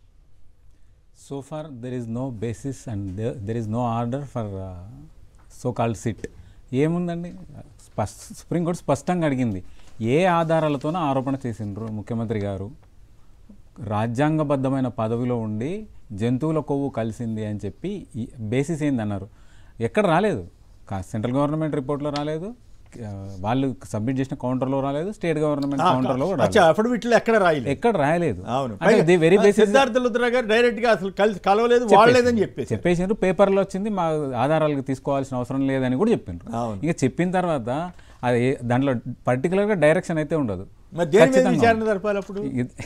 So far, there is no basis and there, there is no order for uh, so called sit. ఏముందండి స్పష్ట సుప్రీంకోర్టు స్పష్టంగా అడిగింది ఏ ఆధారాలతోనో ఆరోపణ చేసిండ్రు ముఖ్యమంత్రి గారు రాజ్యాంగబద్ధమైన పదవిలో ఉండి జంతువుల కొవ్వు కలిసింది అని చెప్పి ఈ బేసిస్ ఏందన్నారు ఎక్కడ రాలేదు కా- సెంట్రల్ గవర్నమెంట్ రిపోర్ట్లో రాలేదు ఆ, వాళ్ళు సబ్మిట్ చేసిన కౌంటర్లో రాలేదు స్టేట్ గవర్నమెంట్ కౌంటర్లో కూడా
అచ్చా
రాలేదు
అఫిడవిట్లో ఎక్కడ రాయలేదు
ఎక్కడ రాయలేదు
అవును
అంటే the very basis
Siddhartha Luthra గారు డైరెక్ట్ గా అసలు కలిసి కలవలేదు వాడలేదని చెప్పేసి
చెప్పేసారు పేపర్లో వచ్చింది మా ఆధారాలకు తీసుకోవాల్సిన అవసరం లేదని కూడా చెప్పిండ్రు
అవును.
ఇంకా చెప్పిన తర్వాత అది ఏ- దాంట్లో పర్టికులర్గా డైరెక్షన్ అయితే ఉండదు
మరి దేని మీద
ఖచ్చితంగా
విచారణ
ఉండదు.
జరపాలి అప్పుడు
ఇది-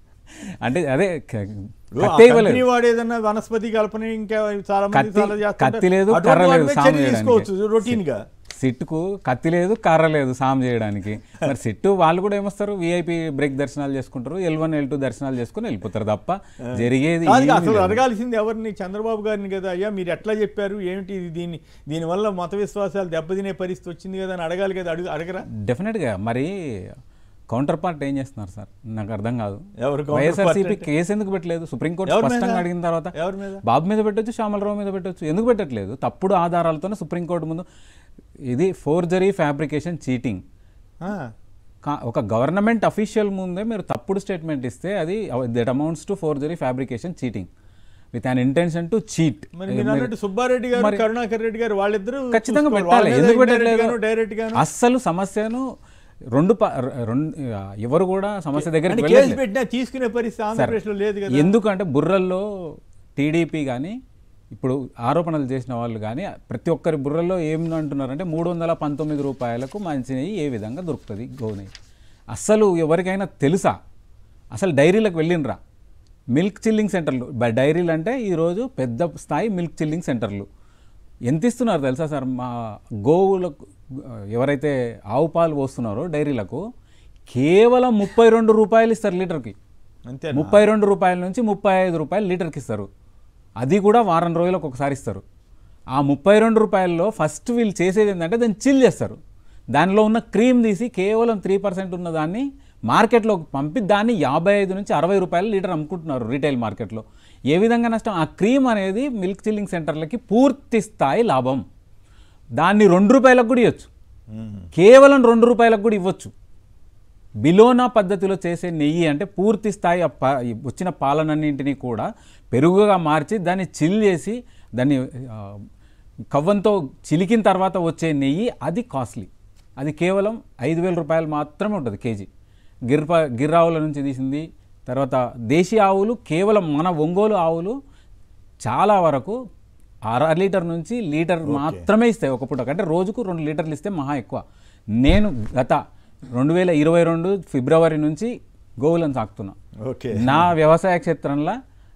అంటే అదే క-
ఇప్పుడు ఆ
కత్తి ఇవ్వలేదు
కంపెనీ వాడు ఏదన్నా వనస్పతి కల్పన ఇంకా చాలా మంది
కత్తి
చాలా చేస్తుంటారు.
కత్తి లేదు
అటువంటి
కర్ర
వాటి
లేదు
మీద
సాము
చర్య తీసుకోవచ్చు
చేయడానికి
రొటీన్ గా
సిట్టుకు కత్తి లేదు కర్ర లేదు సాము చేయడానికి మరి సిట్టు వాళ్ళు కూడా ఏమొస్తారు విఐపి బ్రేక్ దర్శనాలు చేసుకుంటారు ఎల్ వన్ ఎల్ టూ దర్శనాలు చేసుకుని వెళ్ళిపోతారు తప్ప జరిగేది
కాదు
ఏమీ
అసలు
లేదు.
అడగాల్సింది ఎవరిని చంద్రబాబు గారిని కదా అయ్యా మీరు ఎట్లా చెప్పారు ఏమిటి ఇది దీన్ని దీనివల్ల మత విశ్వాసాలు దెబ్బతినే పరిస్థితి వచ్చింది కదా అని అడగాలి కదా అడుగు అడగరా
డెఫినెట్గా మరి కౌంటర్ పార్ట్ ఏం చేస్తున్నారు సార్ నాకు అర్థం కాదు
ఎవరు counterpart
వైఎస్ఆర్సీపీ
అంటే?
కేసు ఎందుకు పెట్టలేదు సుప్రీంకోర్టు
ఎవరి మీద?
స్పష్టంగా అడిగిన తర్వాత
ఎవరి మీద?
బాబు మీద పెట్టొచ్చు శ్యామలరావు మీద పెట్టొచ్చు ఎందుకు పెట్టట్లేదు తప్పుడు ఆధారాలతోనే సుప్రీంకోర్టు ముందు ఇది ఫోర్జరీ ఫ్యాబ్రికేషన్ చీటింగ్
ఆ,
కా- ఒక గవర్నమెంట్ అఫీషియల్ ముందే మీరు తప్పుడు స్టేట్మెంట్ ఇస్తే అది that amounts to forgery fabrication cheating with an intention to cheat
మరి మీరు అన్నట్టు సుబ్బారెడ్డి గారు
మరి-
కరుణాకర్ రెడ్డి గారు వాళ్ళిద్దరూ
ఖచ్చితంగా
చూసుకోవాలి.
పెట్టాలి
వాళ్ళ మీద
ఎందుకు
indirect గాను,
పెట్టట్లేదు
direct గాను.
అస్సలు సమస్యను రెండు ప- ర- రెండు ఆ, ఎవరు కూడా సమస్య దగ్గరికి
అంటే కేసు
వెళ్ళట్లేదు
పెట్టినా తీసుకునే పరిస్థితి
సరే.
ఆంధ్రప్రదేశ్లో లేదు కదా
ఎందుకంటే బుర్రల్లో టీడీపీ కానీ ఇప్పుడు ఆరోపణలు చేసిన వాళ్ళు కానీ ప్రతి ఒక్కరి బుర్రల్లో ఏం అంటున్నారంటే మూడు వందల పంతొమ్మిది రూపాయలకు మంచి నెయ్యి ఏ విధంగా దొరుకుతుంది గో నెయ్యి అస్సలు ఎవరికైనా తెలుసా అసలు డైరీలకు వెళ్ళినరా మిల్క్ చిల్లింగ్ సెంటర్లు బ- డైరీలు అంటే ఈరోజు పెద్ద స్థాయి మిల్క్ చిల్లింగ్ సెంటర్లు ఎంత ఇస్తున్నారు తెలుసా సార్ మా గోవులకు ఎవరైతే ఆవు పాలు పోస్తున్నారో డైరీలకు కేవలం ముప్పై రెండు రూపాయలు ఇస్తారు లీటర్కి
అంతే
ముప్పై రెండు రూపాయల నుంచి ముప్పై ఐదు రూపాయలు లీటర్కి ఇస్తారు అది కూడా వారం రోజులకు ఒకసారి ఇస్తారు ఆ ముప్పై రెండు రూపాయల్లో ఫస్ట్ వీళ్ళు చేసేది ఏంటంటే దాన్ని చిల్ చేస్తారు దానిలో ఉన్న క్రీమ్ తీసి కేవలం త్రీ పర్సెంట్ ఉన్న దాన్ని మార్కెట్లోకి పంపి దాన్ని యాభై ఐదు నుంచి అరవై రూపాయలు లీటర్ అమ్ముకుంటున్నారు రీటైల్ మార్కెట్లో ఏ విధంగా నష్టం ఆ క్రీమ్ అనేది మిల్క్ చిల్లింగ్ సెంటర్లకి పూర్తి స్థాయి లాభం దాన్ని రెండు రూపాయలకు కూడా ఇవ్వచ్చు కేవలం రెండు రూపాయలకు కూడా ఇవ్వచ్చు బిలోనా పద్ధతిలో చేసే నెయ్యి అంటే పూర్తి స్థాయి ఆ ప- ఈ వచ్చిన పాలనన్నింటినీ కూడా పెరుగుగా మార్చి దాన్ని చిల్ చేసి దాన్ని ఆ, కవ్వంతో చిలికిన తర్వాత వచ్చే నెయ్యి అది కాస్ట్లీ అది కేవలం ఐదు వేల రూపాయలు మాత్రమే ఉంటుంది కేజీ గిర్ప గిర్రావుల నుంచి తీసింది తర్వాత దేశీ ఆవులు కేవలం మన ఒంగోలు ఆవులు చాలా వరకు అర లీటర్ నుంచి లీటర్ మాత్రమే ఇస్తాయి ఒక పూట అంటే రోజుకు రెండు లీటర్లు ఇస్తే మహా ఎక్కువ నేను గత రెండు వేల ఇరవై రెండు ఫిబ్రవరి నుంచి గోవులను సాకుతున్నా
ఓకే
నా వ్యవసాయ క్షేత్రంలో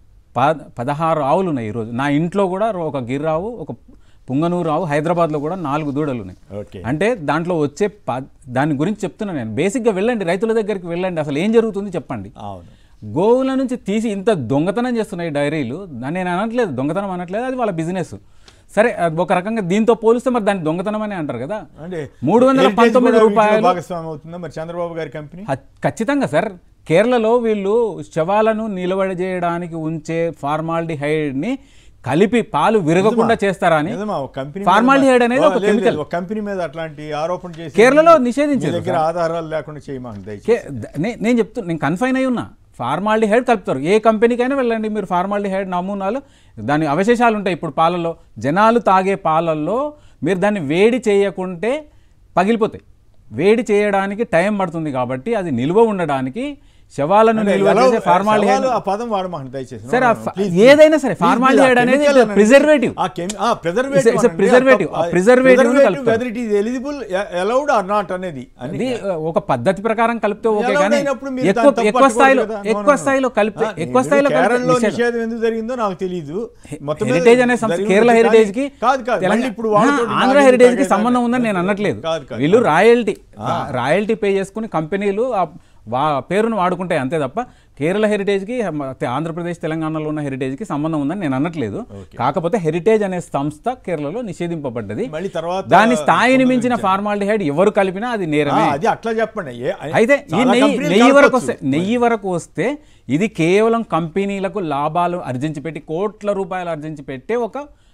ప పదహారు ఆవులు ఉన్నాయి ఈరోజు నా ఇంట్లో కూడా ఒక గిర్రావు ఒక పుంగనూరు ఆవు హైదరాబాద్లో కూడా నాలుగు దూడలు ఉన్నాయి
ఓకే
అంటే దాంట్లో వచ్చే ప దాని గురించి చెప్తున్నా నేను బేసిక్గా వెళ్ళండి రైతుల దగ్గరికి వెళ్ళండి అసలు ఏం జరుగుతుంది చెప్పండి
అవును
గోవుల నుంచి తీసి ఇంత దొంగతనం చేస్తున్నాయి ఈ డైరీలు దాన్ని నేను అనట్లేదు దొంగతనం అనట్లేదు అది వాళ్ళ బిజినెస్ సరే అది ఒక రకంగా దీంతో పోలిస్తే మరి దాన్ని దొంగతనం అని అంటారు కదా
అంటే
మూడు వందల
heritage
పంతొమ్మిది
కూడా వీటిలో
రూపాయలు
భాగస్వామ్యం అవుతుందా మరి చంద్రబాబు గారి కంపెనీ
హ- ఖచ్చితంగా సార్ కేరళలో వీళ్ళు శవాలను నిలబడజేయడానికి ఉంచే ఫార్మాల్డిహైడ్ని కలిపి పాలు విరగకుండా చేస్తారా అని
నిజమా? ఒక కంపెనీ
ఫార్మాల్డిహైడ్
మీద-
అనేది
ఓ,
ఒక
లేదు,
కెమికల్
లేదు, ఒక కంపెనీ మీద అట్లాంటి ఆరోపణ చేసి
కేరళలో
మీ
నిషేధించారు
దగ్గర
సార్.
ఆధారాలు లేకుండా చేయమని దయచేసి
కే- ద- నే- నేను చెప్తూ నేను కన్ఫైన్ అయి ఉన్నా ఫార్మాల్డిహైడ్ కలుపుతారు ఏ కంపెనీకైనా వెళ్ళండి మీరు ఫార్మాల్డిహైడ్ నమూనాలు దాని అవశేషాలు ఉంటాయి ఇప్పుడు పాలల్లో జనాలు తాగే పాలల్లో మీరు దాన్ని వేడి చేయకుంటే పగిలిపోతాయి వేడి చేయడానికి టైం పడుతుంది కాబట్టి అది నిల్వ ఉండడానికి శవాలను
అంటే
నిల్వ
ఎలా-
చేసే ఫార్మాల్డిహైడ్
శవాలు ఆ పదం వాడమాకండి దయచేసి
సరే,
No,
ఆ
no, no,
ఫ-
please,
ఏదైనా
please.
సరే,
Please,
formaldehyde
please, ఆ
అనేది
chemical
it's a
అనండి.
preservative.
ఆ chem- ఆ, preservative
It's a- it's a
అనండి.
preservative.
ఆ
ఆ preservative ని
preservative
కలుపుతారు.
whether it is eligible, allowed or not అనేది అని.
అది ఆ, ఒక పద్ధతి ప్రకారం కలిపితే ఓకే
Allowed
కానీ
అయినప్పుడు మీరు
ఎక్కువ
దాన్ని తప్పు
ఎక్కువ స్థాయిలో
పట్టుకోకూడదు కదా. No,
ఎక్కువ
no, no.
స్థాయిలో కలిపితే
ఆ,
ఎక్కువ
మీరు
స్థాయిలో కలిపితే
కేరళలో
నిషేధం.
నిషేధం ఎందుకు జరిగిందో నాకు తెలియదు మొత్తం మీద
హెరిటేజ్ అనే సంస్థ
జరిగినట్టు
కేరళ
కానీ-
హెరిటేజ్ కి
కాదు కాదు మళ్ళీ ఇప్పుడు వాళ్ళతో
ఆ, ఆంధ్ర
నాకు
హెరిటేజ్ కి
తగ్గేదాన్ని-
సంబంధం ఉందని నేను అనట్లేదు
కాదు కాదు
వీళ్ళు రాయల్టీ రాయల్టీ పే చేసుకుని కంపెనీలు ఆ వా పేరును వాడుకుంటాయి అంతే తప్ప కేరళ హెరిటేజ్కి ఆంధ్రప్రదేశ్ తెలంగాణలో ఉన్న హెరిటేజ్కి సంబంధం ఉందని నేను అనట్లేదు కాకపోతే హెరిటేజ్ అనే సంస్థ కేరళలో నిషేధింపబడ్డది
మళ్ళీ తర్వాత
దాని స్థాయిని మించిన ఫార్మాలిటీహైడ్ ఎవరు కలిపినా అది
ఆ,
నేరమే
అది అట్లా చెప్పండి ఏ-
అయితే ఈ
చాలా
నెయ్యి
కంపెనీలు
నెయ్యి వరకు
కలపొచ్చు.
వస్తే నెయ్యి వరకు వస్తే ఇది కేవలం కంపెనీలకు లాభాలు ఆర్జించి పెట్టి కోట్ల రూపాయలు ఆర్జించి పెట్టే ఒక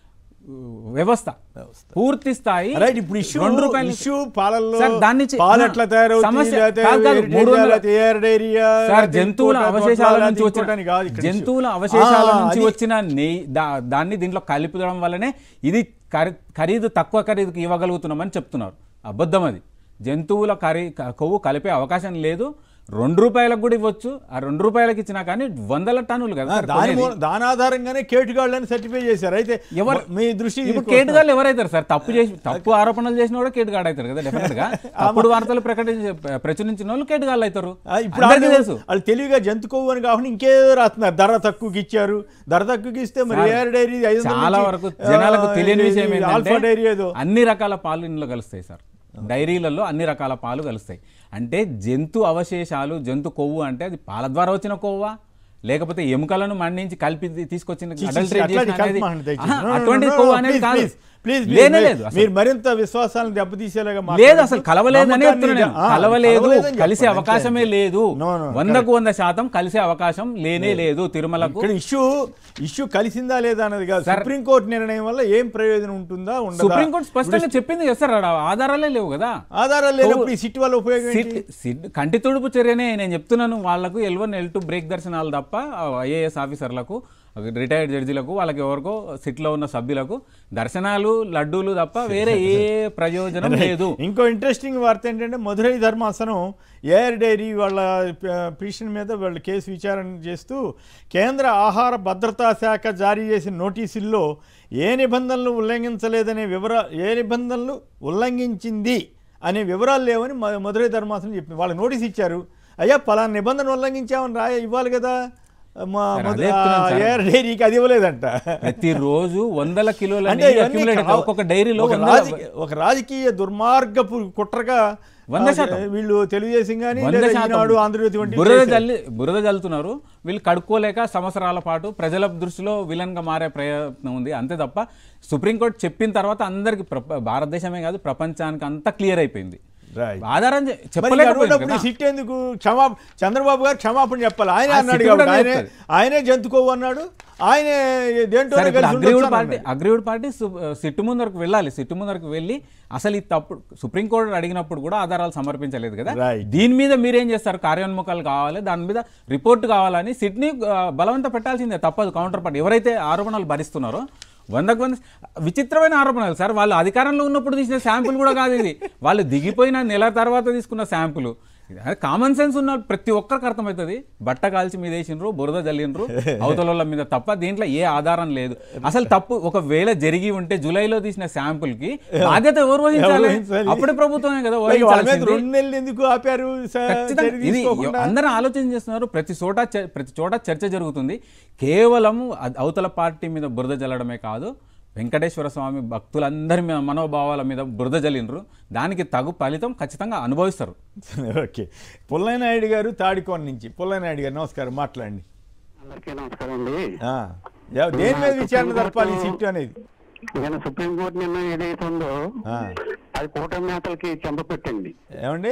వ్యవస్థ పూర్తి స్థాయి
రైట్ ఇప్పుడు ఇష్యూ
రెండు రూపాయలు
ఇష్యూ పాలల్లో
సార్, దాన్ని చి-
పాలు
ఆ,
ఎట్లా తయారవుతాయి
సమస్య-
లేకపోతే
కాదు, కాదు,
వేరే
మూడు వందల-
లేకపోతే ఏఆర్ డైరియా
సార్
లేకపోతే
జంతువుల
ఇంకోటి,
అవశేషాల
ఇంకోటి,
నుంచి వచ్చిన
ఇంకోటి కాదు ఇక్కడ issue.
జంతువుల అవశేషాల
ఆ,
నుంచి
అది-
వచ్చిన నెయ్యి దా- దాన్ని దీంట్లో కలుపుదడం వల్లనే ఇది ఖరీ ఖరీదు తక్కువ ఖరీదుకి ఇవ్వగలుగుతున్నామని చెప్తున్నారు అబద్ధం అది జంతువుల ఖరీ క- కొవ్వు కలిపే అవకాశం లేదు రెండు రూపాయలకు కూడా ఇవ్వచ్చు ఆ రెండు రూపాయలకి ఇచ్చినా కానీ వందల టన్నులు కదా
ఆ,
సార్
దాని
కొనేది.
మూల- దాని ఆధారంగానే కేటుగాళ్ళని సర్టిఫై చేశారు అయితే
ఎవరు
మీ దృష్టి
ఇప్పుడు కేటుగాళ్ళు ఎవరైతారు సార్ తప్పు చేసి తప్పు ఆరోపణలు చేసిన కూడా కేటుగాడు అవుతారు కదా డెఫినెట్ గా తప్పుడు వార్తలు ప్రకటించి ప్రచురించిన వాళ్ళు కేటుగాళ్ళు అవుతారు
ఆ, ఇప్పుడు
అందరికీ
వాళ్ళు-
తెలుసు
వాళ్ళు తెలివిగా జంతు కొవ్వు అని కాకుండా ఇంకేదో రాస్తున్నారు ధర తక్కువకి ఇచ్చారు ధర తక్కువకి ఇస్తే మరి
సార్,
ఏఆర్ డైరీ ఐదు వందల
చాలా
నుంచి,
వరకు
ఆ,
జనాలకు తెలియని విషయం
ఇది ఆల్ఫా డైరీ
ఏంటంటే
ఏదో
అన్ని రకాల పాలు ఇందులో కలుస్తాయి సార్ డైరీలలో అన్ని రకాల పాలు కలుస్తాయి అంటే జంతు అవశేషాలు జంతు కొవ్వు అంటే అది పాల ద్వారా వచ్చిన కొవ్వా లేకపోతే ఎముకలను మండించి కలిపి తీసుకొచ్చిన
చి- చి-
adulterate
అట్లాంటి
చేసిన అనేది-
కల్పన దయచేసి.
ఆహా,
No, no, no,
అటువంటి
no, no,
కొవ్వు
no,
అనేది
please,
కాదు
please, please, please,
లేనే
మీరు-
లేదు అసలు.
మీరు మరింత విశ్వాసాలను దెబ్బతీసేలాగా
లేదు
మాట్లాడొద్దు.
అసలు కలవలేదని
నమ్మకాన్ని
చెప్తున్నాను నేను.
ఆ,
కలవలేదు
కలవలేదని
కలిసే
చెప్పండి,
అవకాశమే
అంతే.
లేదు
No, no,
వందకు వంద శాతం కలిసే అవకాశం లేనే లేదు తిరుమలకు
ఇక్కడ ఇష్యూ ఇష్యూ కలిసిందా లేదా అన్నది కాదు
సార్-
సుప్రీంకోర్టు నిర్ణయం వల్ల ఏం ప్రయోజనం ఉంటుందా ఉండదా
సుప్రీంకోర్టు స్పష్టంగా చెప్పింది కదా సార్ ఆడ ఆధారాలే లేవు కదా
ఆధారాలు లేనప్పుడు ఈ సిట్ వల్ల ఉపయోగం ఏంటి?
సిట్- సిట్- కంటి తుడుపు చర్యనే నేను చెప్తున్నాను వాళ్ళకు L one L two break దర్శనాలు తప్ప ఐఏఎస్ ఆఫీసర్లకు రిటైర్డ్ జడ్జీలకు వాళ్ళకి ఎవరికో సిట్లో ఉన్న సభ్యులకు దర్శనాలు లడ్డూలు తప్ప వేరే ఏ ప్రయోజనం లేదు
ఇంకో ఇంట్రెస్టింగ్ వార్త ఏంటంటే మధురై ధర్మాసనం ఏఆర్ డైరీ వాళ్ళ పిటిషన్ మీద వాళ్ళ కేసు విచారణ చేస్తూ కేంద్ర ఆహార భద్రతా శాఖ జారీ చేసిన నోటీసుల్లో ఏ నిబంధనలు ఉల్లంఘించలేదనే వివర ఏ నిబంధనలు ఉల్లంఘించింది అనే వివరాలు లేవని మ- మధురై ధర్మాసనం చెప్పింది వాళ్ళకి నోటీస్ ఇచ్చారు అయ్యా పలానా నిబంధన ఉల్లంఘించామని రాయ ఇవ్వాలి కదా మా
సార్,
మధు-
అదే చెప్తున్నాను సార్.
ఏఆర్ డైరీకి అది ఇవ్వలేదంట
ప్రతిరోజు వందల కిలోల
అంటే
నెయ్యి
ఇవన్నీ
accumulate అవుతాయి.
కావ-
ఒక్కొక్క డైరీలో
ఒక
వందల-
రాజకీయ ఒక రాజకీయ దుర్మార్గపు కుట్రగా
వంద
ఆ,
శాతం.
వీళ్ళు తెలుగుదేశం కానీ
వంద
లేదా
శాతం.
ఈనాడు ఆంధ్రజ్యోతి వంటి
బురద
చేశారు.
జల్లి బురద జల్లుతున్నారు వీళ్ళు కడుక్కోలేక సంవత్సరాల పాటు ప్రజల దృష్టిలో విలన్ గా మారే ప్రయత్నం ఉంది అంతే తప్ప సుప్రీంకోర్టు చెప్పిన తర్వాత అందరికి ప్ర- భారతదేశమే కాదు ప్రపంచానికి అంతా క్లియర్ అయిపోయింది
Right.
ఆధారం చె-
మరి
చెప్పలేకపోయింది
అటువంటిప్పుడు
కదా.
సిట్ ఎందుకు క్షమా చంద్రబాబు గారు క్షమాపణ చెప్పాలి ఆయన
ఆ
అన్నాడు
సిట్ కూడా
కాబట్టి ఆయనే
చెప్తాది.
ఆయనే జంతుకోవు అన్నాడు ఆయనే దేంట్లో
సరే ఇప్పుడు
కలిసి
అగ్రివుడ్
ఉండొచ్చు
పార్టీ
అన్నాడు.
అగ్రివుడ్ పార్టీ సు- సిట్టు ముందరకు వెళ్ళాలి సిట్టు ముందరకు వెళ్ళి అసలు ఈ తప్పుడు సుప్రీంకోర్టు అడిగినప్పుడు కూడా ఆధారాలు సమర్పించలేదు కదా
Right.
దీని మీద మీరేం చేస్తారు కార్యోన్ముఖాలు కావాలి దాని మీద రిపోర్ట్ కావాలని సిట్ని ఆ, బలవంత పెట్టాల్సిందే తప్పదు కౌంటర్ పార్టీ ఎవరైతే ఆరోపణలు భరిస్తున్నారో వందకు వంద విచిత్రమైన ఆరోపణలు సార్ వాళ్ళు అధికారంలో ఉన్నప్పుడు తీసిన శాంపుల్ కూడా కాదు ఇది వాళ్ళు దిగిపోయిన నెల తర్వాత తీసుకున్న శాంపుల్ కామన్ సెన్స్ ఉన్న ప్రతి ఒక్కరికి అర్థమవుతుంది బట్ట కాల్చి మీద వేసినరు బురద జల్లినరు అవతల మీద తప్ప దీంట్లో ఏ ఆధారం లేదు అసలు తప్పు ఒకవేళ జరిగి ఉంటే జూలైలో తీసిన శాంపుల్ కి బాధ్యత ఎవరు వహించాలి
వహించాలి?
అప్పుడే ప్రభుత్వమే కదా
పైగా వాళ్ళ మీద
వహించాల్సింది.
రెండు నెలలు ఎందుకు ఆపారు స-
ఖచ్చితంగా
చర్య
ఇది
తీసుకోకుండా?
అందరూ ఆలోచన చేస్తున్నారు ప్రతి చోట చ- ప్రతి చోట చర్చ జరుగుతుంది కేవలం అ- అవతల పార్టీ మీద బురద జల్లడమే కాదు వెంకటేశ్వర స్వామి భక్తులందరి మీద మనోభావాల మీద బురద జల్లినరు దానికి తగు ఫలితం ఖచ్చితంగా అనుభవిస్తారు
ఓకే పుల్లయ్యనాయుడు గారు తాడికోన నుంచి పుల్లయ్యనాయుడు గారు నమస్కారం మాట్లాడండి
అందరికీ నమస్కారం అండి
ఆ, ఎవ- దేని మీద విచారణ జరపాలి ఈ సిట్ అనేది
నేను సుప్రీంకోర్టు నిర్ణయం ఏదైతే ఉందో
ఆ,
అది కూటమి నేతలకి చెంపపెట్టండి
ఏమండి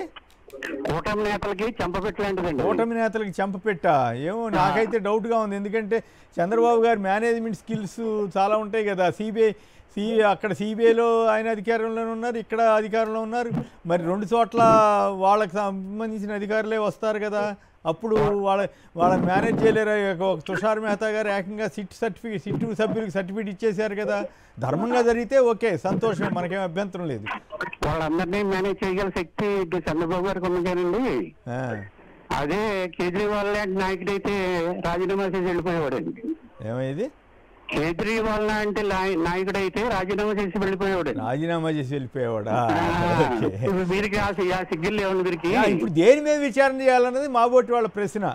కూటమి నేతలకి చెంపపెట్టలాంటిదండి
కూటమి నేతలకి చెంపపెట్టా ఏమో నాకైతే డౌట్గా ఉంది ఎందుకంటే చంద్రబాబు గారు మేనేజ్మెంట్ స్కిల్స్ చాలా ఉంటాయి కదా సిబిఐ సి అక్కడ సిబిఐలో ఆయన అధికారంలోనే ఉన్నారు ఇక్కడ అధికారంలో ఉన్నారు మరి రెండు చోట్ల వాళ్ళకి సంబంధించిన అధికారులే వస్తారు కదా అప్పుడు వాళ్ళ వాళ్ళని మేనేజ్ చేయలేరు ఒక తుషార్ మెహతా గారు ఏకంగా సిట్ సర్టిఫికేట్ సిట్ సభ్యులకు సర్టిఫికేట్ ఇచ్చేశారు కదా ధర్మంగా జరిగితే ఓకే సంతోషం మనకేం అభ్యంతరం లేదు
వాళ్ళందరినీ మేనేజ్ చేయగల శక్తి ఇటు చంద్రబాబు గారికి ఉంది కానండి
ఆ,
అదే కేజ్రీవాల్ లాంటి నాయకుడైతే రాజీనామా చేసి వెళ్ళిపోయేవాడండి
ఏమైంది
కేజ్రీవాల్ లాంటి లాయ్- నాయకుడైతే రాజీనామా చేసి వెళ్ళిపోయేవాడండి
రాజీనామా చేసి వెళ్ళిపోయేవాడా ఓకే
ఇప్పుడు వీరికి ఆ సి- ఆ సిగ్గులు లేవండి వీరికి
యా, ఇప్పుడు దేని మీద విచారణ చేయాలన్నది మా బోటి వాళ్ళ ప్రశ్న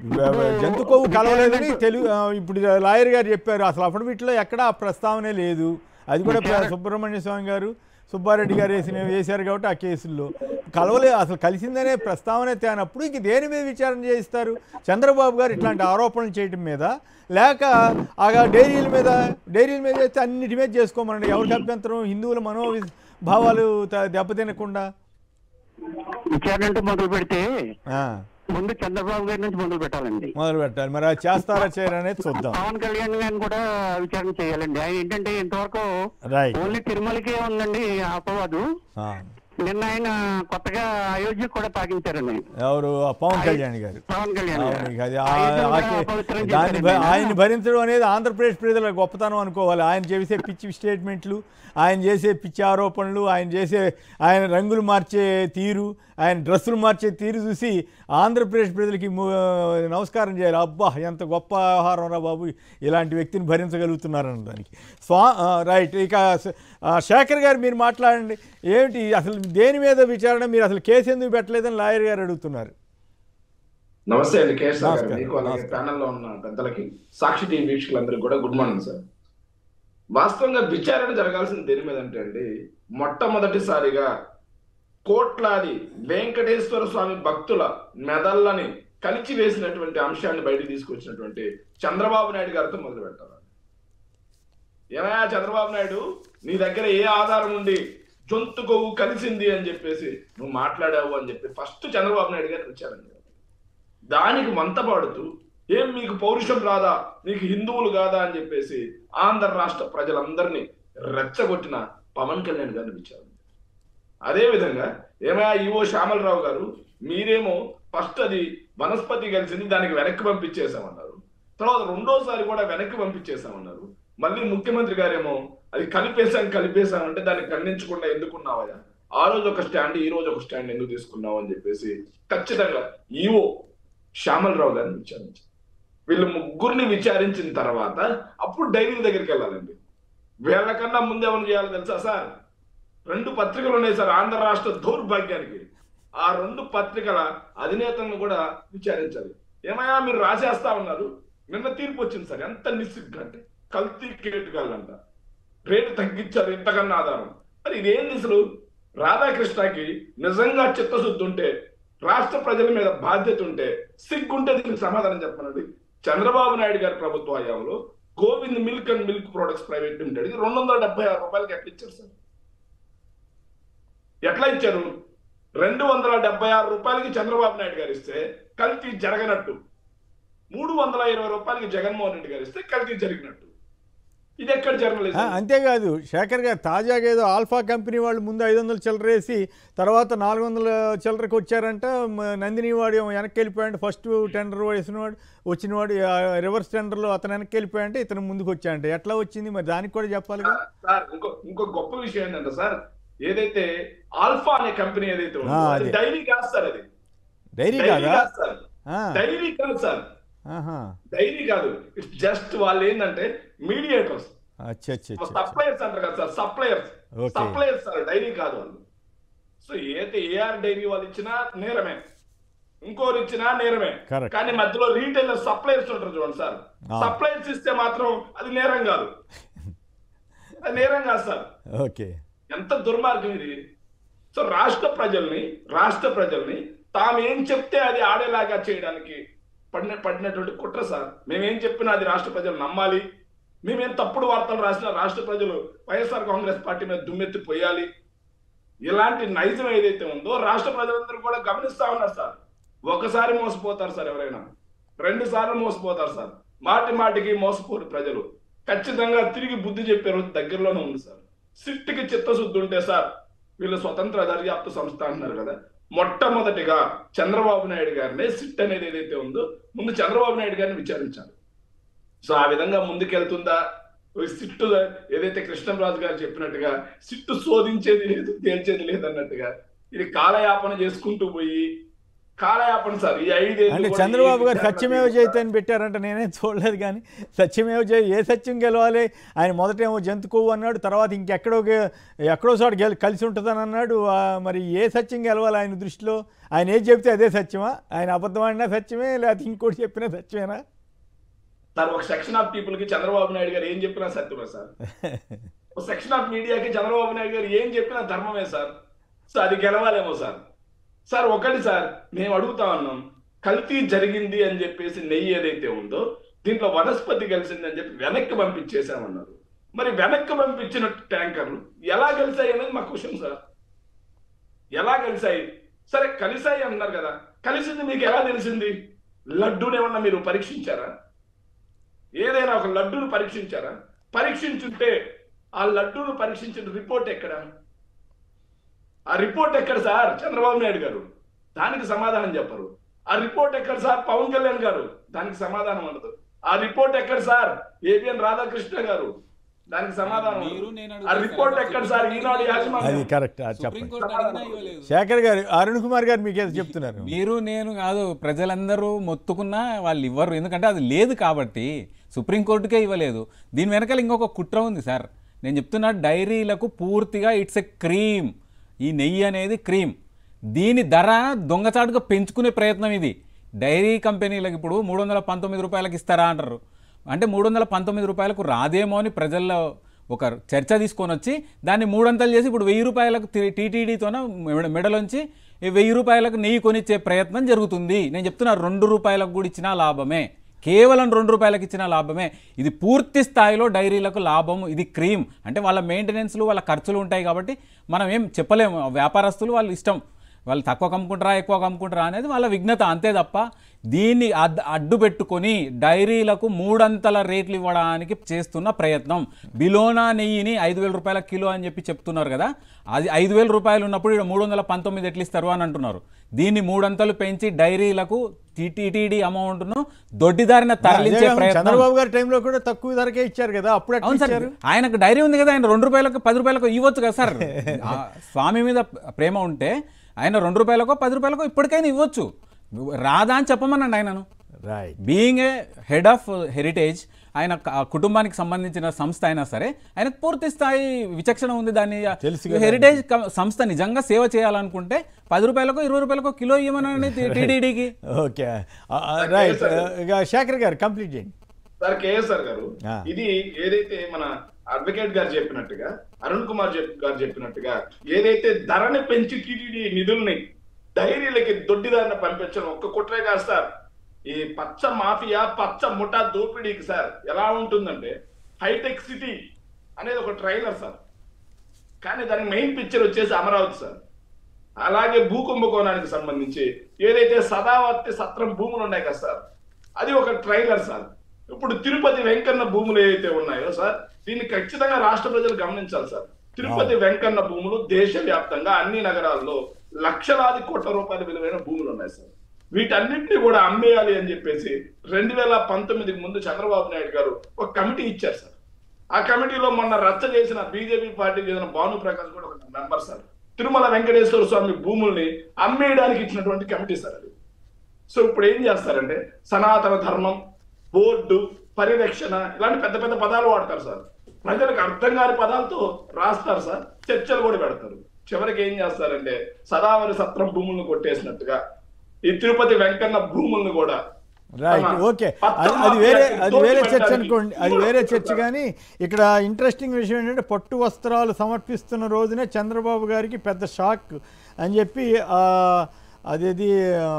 జంతు కొవ్వు కలవలేదని తెలుగు ఆ, ఇప్పుడు లాయర్ గారు చెప్పారు అసలు అఫిడవిట్లో ఎక్కడ ఆ ప్రస్తావనే లేదు అది కూడా ప్ర- సుబ్రహ్మణ్య స్వామి గారు సుబ్బారెడ్డి గారు వేసిన వేశారు కాబట్టి ఆ కేసుల్లో కలవలే అసలు కలిసిందనే ప్రస్తావనే తేనప్పుడు ఇంక దేని మీద విచారణ చేయిస్తారు చంద్రబాబు గారు ఇట్లాంటి ఆరోపణలు చేయడం మీద లేక ఆ డైరీల మీద డైరీల మీద చేస్తే అన్నిటి మీద చేసుకోమనండి ఎవరికి అభ్యంతరం హిందువుల మనో భావాలు త- దెబ్బతినకుండా
విచారణ అంటే మొదలు పెడితే
ఆ.
ముందు చంద్రబాబు గారి నుంచి మొదలు పెట్టాలండి
మొదలు పెట్టాలి మరి అది చేస్తారా చేయరనేది చూద్దాం
పవన్ కళ్యాణ్ గారిని కూడా విచారణ చేయాలండి ఆయన ఏంటంటే ఇంతవరకు
రైట్
ఓన్లీ తిరుమలకే ఉందండి అపవాదు
ఆ.
నిన్న ఆయన కొత్తగా అయోధ్య కూడా తాగించారండి
ఎవరు ఆ పవన్ కళ్యాణ్ గారు
పవన్ కళ్యాణ్ గారు.
అవును, ఇక అది ఆ-
అయోధ్యను
ఆ-
కూడా అపవిత్రం
దాన్ని
చేశారండి
భ-
ఆయన.
ఆయన భరించడం అనేది ఆంధ్రప్రదేశ్ ప్రజల గొప్పతనం అనుకోవాలి ఆయన చేసే పిచ్చి స్టేట్మెంట్లు ఆయన చేసే పిచ్చి ఆరోపణలు ఆయన చేసే ఆయన రంగులు మార్చే తీరు ఆయన డ్రెస్సులు మార్చే తీరు చూసి ఆంధ్రప్రదేశ్ ప్రజలకి ము- నమస్కారం చేయాలి అబ్బా ఎంత గొప్ప ఆహారం రా బాబు ఇలాంటి వ్యక్తిని భరించగలుగుతున్నారన్న దానికి స్వా ఆ, రైట్ ఇక స- ఆ, శేఖర్ గారు మీరు మాట్లాడండి ఏమిటి అసలు దేని మీద విచారణ మీరు అసలు కేసు ఎందుకు పెట్టలేదని లాయర్ గారు అడుగుతున్నారు
నమస్తే అండి కేశవ్ గారు
నమస్కారం,
మీకు అలాగే
నమస్కారం.
ప్యానెల్లో ఉన్న పెద్దలకి సాక్షి టీవీ వీక్షకులందరికీ కూడా గుడ్ మార్నింగ్ సార్ వాస్తవంగా విచారణ జరగాల్సింది దేని మీద అంటే అండి మొట్టమొదటిసారిగా కోట్లాది వెంకటేశ్వర స్వామి భక్తుల మెదళ్ళని కలిచి వేసినటువంటి అంశాన్ని బయటకు తీసుకొచ్చినటువంటి చంద్రబాబు నాయుడు గారితో మొదలు పెట్టాలి ఏమయ్యా చంద్రబాబు నాయుడు నీ దగ్గర ఏ ఆధారం ఉండి జంతు కొవ్వు కలిసింది అని చెప్పేసి నువ్వు మాట్లాడావు అని చెప్పి ఫస్ట్ చంద్రబాబు నాయుడు గారు విచారణ చేయాలి. దానికి వంతపాడుతూ ఏం మీకు పౌరుషం రాదా మీకు హిందువులు కాదా అని చెప్పేసి ఆంధ్ర రాష్ట్ర ప్రజలందరినీ రెచ్చగొట్టిన పవన్ కళ్యాణ్ గారిని విచారణ అదే విధంగా ఏమయ్యా ఈవో శ్యామలరావు గారు మీరేమో ఫస్ట్ అది వనస్పతి కలిసింది దానికి వెనక్కి పంపించేసామన్నారు తర్వాత రెండోసారి కూడా వెనక్కి పంపించేసామన్నారు మళ్ళీ ముఖ్యమంత్రి గారేమో అది కలిపేశాం కలిపేశాం అంటే దాన్ని ఖండించకుండా ఎందుకున్నావయ్యా ఆ రోజు ఒక స్టాండ్ ఈ రోజు ఒక స్టాండ్ ఎందుకు తీసుకున్నావు అని చెప్పేసి ఖచ్చితంగా ఈవో శ్యామలరావు గారిని విచారించారు వీళ్ళు ముగ్గురిని విచారించిన తర్వాత అప్పుడు డైరీ దగ్గరికి వెళ్ళాలండి వీళ్ళకన్నా ముందు ఎవరు చేయాలో తెలుసా సార్ రెండు పత్రికలు ఉన్నాయి సార్ ఆంధ్ర రాష్ట్ర దౌర్భాగ్యానికి ఆ రెండు పత్రికల అధినేతలను కూడా విచారించాలి ఏమయ్యా మీరు రాసేస్తా ఉన్నారు నిన్న తీర్పు వచ్చింది సార్ ఎంత నిస్సిగ్గు అంటే కల్తీ కేటుగాళ్ళంట రేటు తగ్గించారు ఇంతకన్నా ఆధారం మరి ఇదేంది అసలు రాధాకృష్ణకి నిజంగా చిత్తశుద్ధి ఉంటే రాష్ట్ర ప్రజల మీద బాధ్యత ఉంటే సిగ్గుంటే దీనికి సమాధానం చెప్పనండి చంద్రబాబు నాయుడు గారి ప్రభుత్వ హయాంలో Govind milk and milk products private limited రెండు వందల డెబ్బై ఆరు రూపాయలకి ఎట్లా ఇచ్చారు సార్ ఎట్లా ఇచ్చారు రెండు వందల డెబ్బై ఆరు రూపాయలకి చంద్రబాబు నాయుడు గారు ఇస్తే కల్తీ జరగనట్టు మూడు వందల ఇరవై రూపాయలకి జగన్మోహన్ రెడ్డి గారు ఇస్తే కల్తీ జరిగినట్టు ఇది ఎక్కడ జరగలేదు
ఆ, అంతేకాదు శేఖర్ గారు తాజాగా ఏదో ఆల్ఫా కంపెనీ వాళ్ళు ముందు ఐదు వందలు చిల్లరేసి తర్వాత నాలుగు వందల చిల్లరకి వచ్చారంట మ- నందిని వాడు ఏమో వెనక్కి వెళ్ళిపోయాడు ఫస్ట్ టెండర్ వేసినవాడు వచ్చినవాడు ఆ, రివర్స్ టెండర్లో అతను వెనక్కి వెళ్ళిపోయాడంటే ఇతను ముందుకు వచ్చాయంట ఎట్లా వచ్చింది మరి దానికి కూడా చెప్పాలిగా
సార్ ఇంకో ఇంకో గొప్ప విషయం ఏంటంటే సార్ ఏదైతే ఆల్ఫా అనే కంపెనీ ఏదైతే ఉందో
ఆ,
అది
అదే.
డైరీ కాదు సార్ అది
డైరీ
డైరీ
కాదా
కాదు సార్
ఆ,
డైరీ కాదు సార్
ఆహా.
డైరీ కాదు ఇట్స్ జస్ట్ వాళ్ళు ఏంటంటే మీడియేటర్స్
అచ్చా అచ్చా అచ్చా
సప్లయర్స్ అంటారు కదా sir suppliers
Okay.
Suppliers sir dairy కాదు వాళ్ళు సో ఏదైతే ఏఆర్ డైరీ వాళ్ళు ఇచ్చినా నేరమే ఇంకోరు ఇచ్చినా నేరమే
Correct.
కానీ మధ్యలో రీటైలర్ సప్లయర్స్ ఉంటారు చూడండి సార్
Ah.
సప్లయర్స్ ఇస్తే మాత్రం అది నేరం కాదు అది నేరం కాదు సార్
ఓకే
ఎంత దుర్మార్గం ఇది సో రాష్ట్ర ప్రజల్ని రాష్ట్ర ప్రజల్ని తాము ఏం చెప్తే అది ఆడేలాగా చేయడానికి పడిన పడినటువంటి కుట్ర సార్ మేమేం చెప్పినా అది రాష్ట్ర ప్రజలు నమ్మాలి మేమేం తప్పుడు వార్తలు రాసినా రాష్ట్ర ప్రజలు వైఎస్ఆర్ కాంగ్రెస్ పార్టీ మీద దుమ్మెత్తి పోయాలి ఇలాంటి నైజం ఏదైతే ఉందో రాష్ట్ర ప్రజలందరూ కూడా గమనిస్తా ఉన్నారు సార్ ఒకసారి మోసపోతారు సార్ ఎవరైనా రెండు సార్లు మోసపోతారు సార్ మాటి మాటికి మోసపోరు ప్రజలు ఖచ్చితంగా తిరిగి బుద్ధి చెప్పే రోజు దగ్గరలోనే ఉంది సార్ సిట్టికి చిత్తశుద్ధి ఉంటే సార్ వీళ్ళు స్వతంత్ర దర్యాప్తు సంస్థ అంటున్నారు కదా మొట్టమొదటిగా చంద్రబాబు నాయుడు గారిని సిట్ అనేది ఏదైతే ఉందో ముందు చంద్రబాబు నాయుడు గారిని విచారించాలి సో ఆ విధంగా ముందుకెళ్తుందా ఓ సిట్టు ఏదైతే కృష్ణరాజు గారు చెప్పినట్టుగా సిట్టు శోధించేది లేదు తేల్చేది లేదు అన్నట్టుగా ఇది కాలయాపన చేసుకుంటూ పోయి కాలయాపన సార్ ఈ ఐదేళ్ళు
అంటే
కూడా
చంద్రబాబు
ఈ
గారు
విచారణ
సత్యమేవ జయతని పెట్టారంట నేనే చూడలేదు కానీ సత్యమేవ జయ ఏ సత్యం గెలవాలి ఆయన మొదటేమో జంతు కొవ్వు అన్నాడు తర్వాత ఇంకెక్కడో గె- ఎక్కడో చోట గెల కలిసి ఉంటుందని అన్నాడు ఆ, మరి ఏ సత్యం గెలవాలి ఆయన దృష్టిలో ఆయన ఏది చెప్తే అదే సత్యమా ఆయన అబద్ధం ఆడినా సత్యమే లేకపోతే ఇంకోటి చెప్పినా సత్యమేనా
సార్ ఒక సెక్షన్ ఆఫ్ పీపుల్ కి చంద్రబాబు నాయుడు గారు ఏం చెప్పినా సత్యమే సార్ ఒక సెక్షన్ ఆఫ్ మీడియాకి చంద్రబాబు నాయుడు గారు ఏం చెప్పినా ధర్మమే సార్ సో అది గెలవాలేమో సార్ సార్ ఒకటి సార్ మేము అడుగుతా ఉన్నాం కల్తీ జరిగింది అని చెప్పేసి నెయ్యి ఏదైతే ఉందో దీంట్లో వనస్పతి కలిసింది అని చెప్పి వెనక్కి పంపించేసామన్నారు మరి వెనక్కి పంపించిన ట్యాంకర్లు ఎలా కలిసాయి అనేది మా క్వశ్చన్ సార్ ఎలా కలిసాయి సరే కలిసాయి అంటున్నారు కదా కలిసింది మీకు ఎలా తెలిసింది లడ్డూని ఏమన్నా మీరు పరీక్షించారా ఏదైనా ఒక లడ్డూను పరీక్షించారా పరీక్షించుంటే ఆ లడ్డూను పరీక్షించిన రిపోర్ట్ ఎక్కడ ఆ రిపోర్ట్ ఎక్కడ సార్ చంద్రబాబు నాయుడు గారు దానికి సమాధానం చెప్పరు ఆ రిపోర్ట్ ఎక్కడ సార్ పవన్ కళ్యాణ్ గారు దానికి సమాధానం ఉండదు ఆ రిపోర్ట్ ఎక్కడ సార్ ఏబిఎన్ రాధాకృష్ణ గారు దానికి సమాధానం
మీరు
ఉండదు.
నేను
ఆ రిపోర్ట్ ఎక్కడ సార్ ఈనాడు
అది
యాజమాన్యం
కరెక్ట్ అది చెప్పండి
సుప్రీంకోర్టు అడిగినా ఇవ్వలేదు
శేఖర్ గారు అరుణ్ కుమార్ గారు మీకు ఏదో చెప్తున్నారు
మీరు నేను కాదు ప్రజలందరూ మొత్తుకున్నా వాళ్ళు ఇవ్వరు ఎందుకంటే అది లేదు కాబట్టి సుప్రీంకోర్టుకే ఇవ్వలేదు దీని వెనకాల ఇంకొక కుట్ర ఉంది సార్ నేను చెప్తున్నా డైరీలకు పూర్తిగా ఇట్స్ ఎ క్రీమ్ ఈ నెయ్యి అనేది క్రీమ్ దీని ధర దొంగచాటుగా పెంచుకునే ప్రయత్నం ఇది డైరీ కంపెనీలకు ఇప్పుడు మూడు వందల పంతొమ్మిది రూపాయలకి ఇస్తారా అంటారు అంటే మూడు వందల పంతొమ్మిది రూపాయలకు రాదేమో అని ప్రజల్లో ఒక చర్చ తీసుకొని వచ్చి దాన్ని మూడంతలు చేసి ఇప్పుడు వెయ్యి రూపాయలకు టీటీడీతోన మెడలోంచి ఈ వెయ్యి రూపాయలకు నెయ్యి కొనిచ్చే ప్రయత్నం జరుగుతుంది నేను చెప్తున్నా రెండు రూపాయలకు కూడా ఇచ్చినా లాభమే కేవలం రెండు రూపాయలకు ఇచ్చిన లాభమే ఇది పూర్తి స్థాయిలో డైరీలకు లాభం ఇది క్రీమ్ అంటే వాళ్ళ మెయింటెనెన్స్లు వాళ్ళ ఖర్చులు ఉంటాయి కాబట్టి మనం ఏం చెప్పలేము వ్యాపారస్తులు వాళ్ళు ఇష్టం వాళ్ళు తక్కువ కమ్ముకుంటారా ఎక్కువ కమ్ముకుంటారా అనేది వాళ్ళ విఘ్నత అంతే తప్ప దీన్ని అడ్ అడ్డు పెట్టుకొని డైరీలకు మూడంతల రేట్లు ఇవ్వడానికి చేస్తున్న ప్రయత్నం బిలోనా నెయ్యిని ఐదు వేల రూపాయల కిలో అని చెప్పి చెప్తున్నారు కదా అది ఐదు వేల రూపాయలు ఉన్నప్పుడు ఇక్కడ మూడు వందల పంతొమ్మిది ఎట్లు ఇస్తారు అని అంటున్నారు దీన్ని మూడంతలు పెంచి డైరీలకు టీటీడీ అమౌంట్ను దొడ్డిదారిన తరలించే
అదే
ప్రయత్నం
చంద్రబాబు గారి టైంలో కూడా తక్కువ ధరకే ఇచ్చారు కదా అప్పుడు ఎట్లా
అవును సార్
ఇచ్చారు
ఆయనకు డైరీ ఉంది కదా ఆయన రెండు రూపాయలకు పది రూపాయలకు ఇవ్వచ్చు కదా సార్ ఆ స్వామి మీద ప్రేమ ఉంటే ఆయన రెండు రూపాయలకో పది రూపాయలకో ఇప్పటికైనా ఇవ్వచ్చు రాదా అని చెప్పమనండి ఆయనను
right
being a head of Heritage ఆయన క- ఆ కుటుంబానికి సంబంధించిన సంస్థ అయినా సరే ఆయనకు పూర్తి స్థాయి విచక్షణ ఉంది దాన్ని
తెలుసు కదా.
హెరిటేజ్ క- సంస్థ నిజంగా సేవ చేయాలనుకుంటే పది రూపాయలకో ఇరవై రూపాయలకో కిలో ఇవ్వమని టీడీడీకి
ఓకే రైట్ ఇక శేఖర్ గారు కంప్లీట్ చేయండి
సార్ కేఎస్ఆర్ గారు
ఆ.
ఇది ఏదైతే మన అడ్వకేట్ గారు చెప్పినట్టుగా అరుణ్ కుమార్ చెప్- గారు చెప్పినట్టుగా ఏదైతే ధరని పెంచి టీటీడీ నిధుల్ని డైరీలకి దొడ్డిదారిన పంపించడం ఒక్క కుట్రే కాదు సార్ ఈ పచ్చ మాఫియా పచ్చ ముఠా దోపిడీకి సార్ ఎలా ఉంటుందంటే హైటెక్ సిటీ అనేది ఒక ట్రైలర్ సార్ కానీ దానికి మెయిన్ పిక్చర్ వచ్చేసి అమరావతి సార్ అలాగే భూ కుంభకోణానికి సంబంధించి ఏదైతే సదావర్తి సత్రం భూములు ఉన్నాయి కదా సార్ అది ఒక ట్రైలర్ సార్ ఇప్పుడు తిరుపతి వెంకన్న భూములు ఏవైతే ఉన్నాయో సార్ దీన్ని ఖచ్చితంగా రాష్ట్ర ప్రజలు గమనించాలి సార్ తిరుపతి వెంకన్న భూములు దేశవ్యాప్తంగా అన్ని నగరాల్లో లక్షలాది కోట్ల రూపాయల విలువైన భూములు ఉన్నాయి సార్ వీటన్నిటిని కూడా అమ్మేయాలి అని చెప్పేసి రెండు వేల పంతొమ్మిదికి ముందు చంద్రబాబు నాయుడు గారు ఒక కమిటీ ఇచ్చారు సార్ ఆ కమిటీలో మొన్న రచ్చ చేసిన బీజేపీ పార్టీకి చెందిన భాను ప్రకాష్ కూడా ఒక మెంబర్ సార్ తిరుమల వెంకటేశ్వర స్వామి భూముల్ని అమ్మేయడానికి ఇచ్చినటువంటి కమిటీ సార్ అది సో ఇప్పుడు ఏం చేస్తారంటే సనాతన ధర్మం బోర్డు పరిరక్షణ ఇలాంటి పెద్ద పెద్ద పదాలు వాడతారు సార్ ప్రజలకు అర్థం కాని పదాలతో రాస్తారు సార్ చర్చలు కూడా పెడతారు చివరికి ఏం చేస్తారంటే సదావరి సత్రం భూములను కొట్టేసినట్టుగా ఈ తిరుపతి వెంకన్న భూములను కూడా
రైట్
తమ
ఓకే
పచ్చ
అది అది వేరే
మాఫియాకి
అది వేరే చర్చ
దోచిపెట్టడానికి
అనుకోండి అది వేరే చర్చ కానీ ఇక్కడ ఇంట్రెస్టింగ్ విషయం ఏంటంటే పట్టు వస్త్రాలు సమర్పిస్తున్న రోజునే చంద్రబాబు గారికి పెద్ద షాక్ అని చెప్పి ఆ, అదేది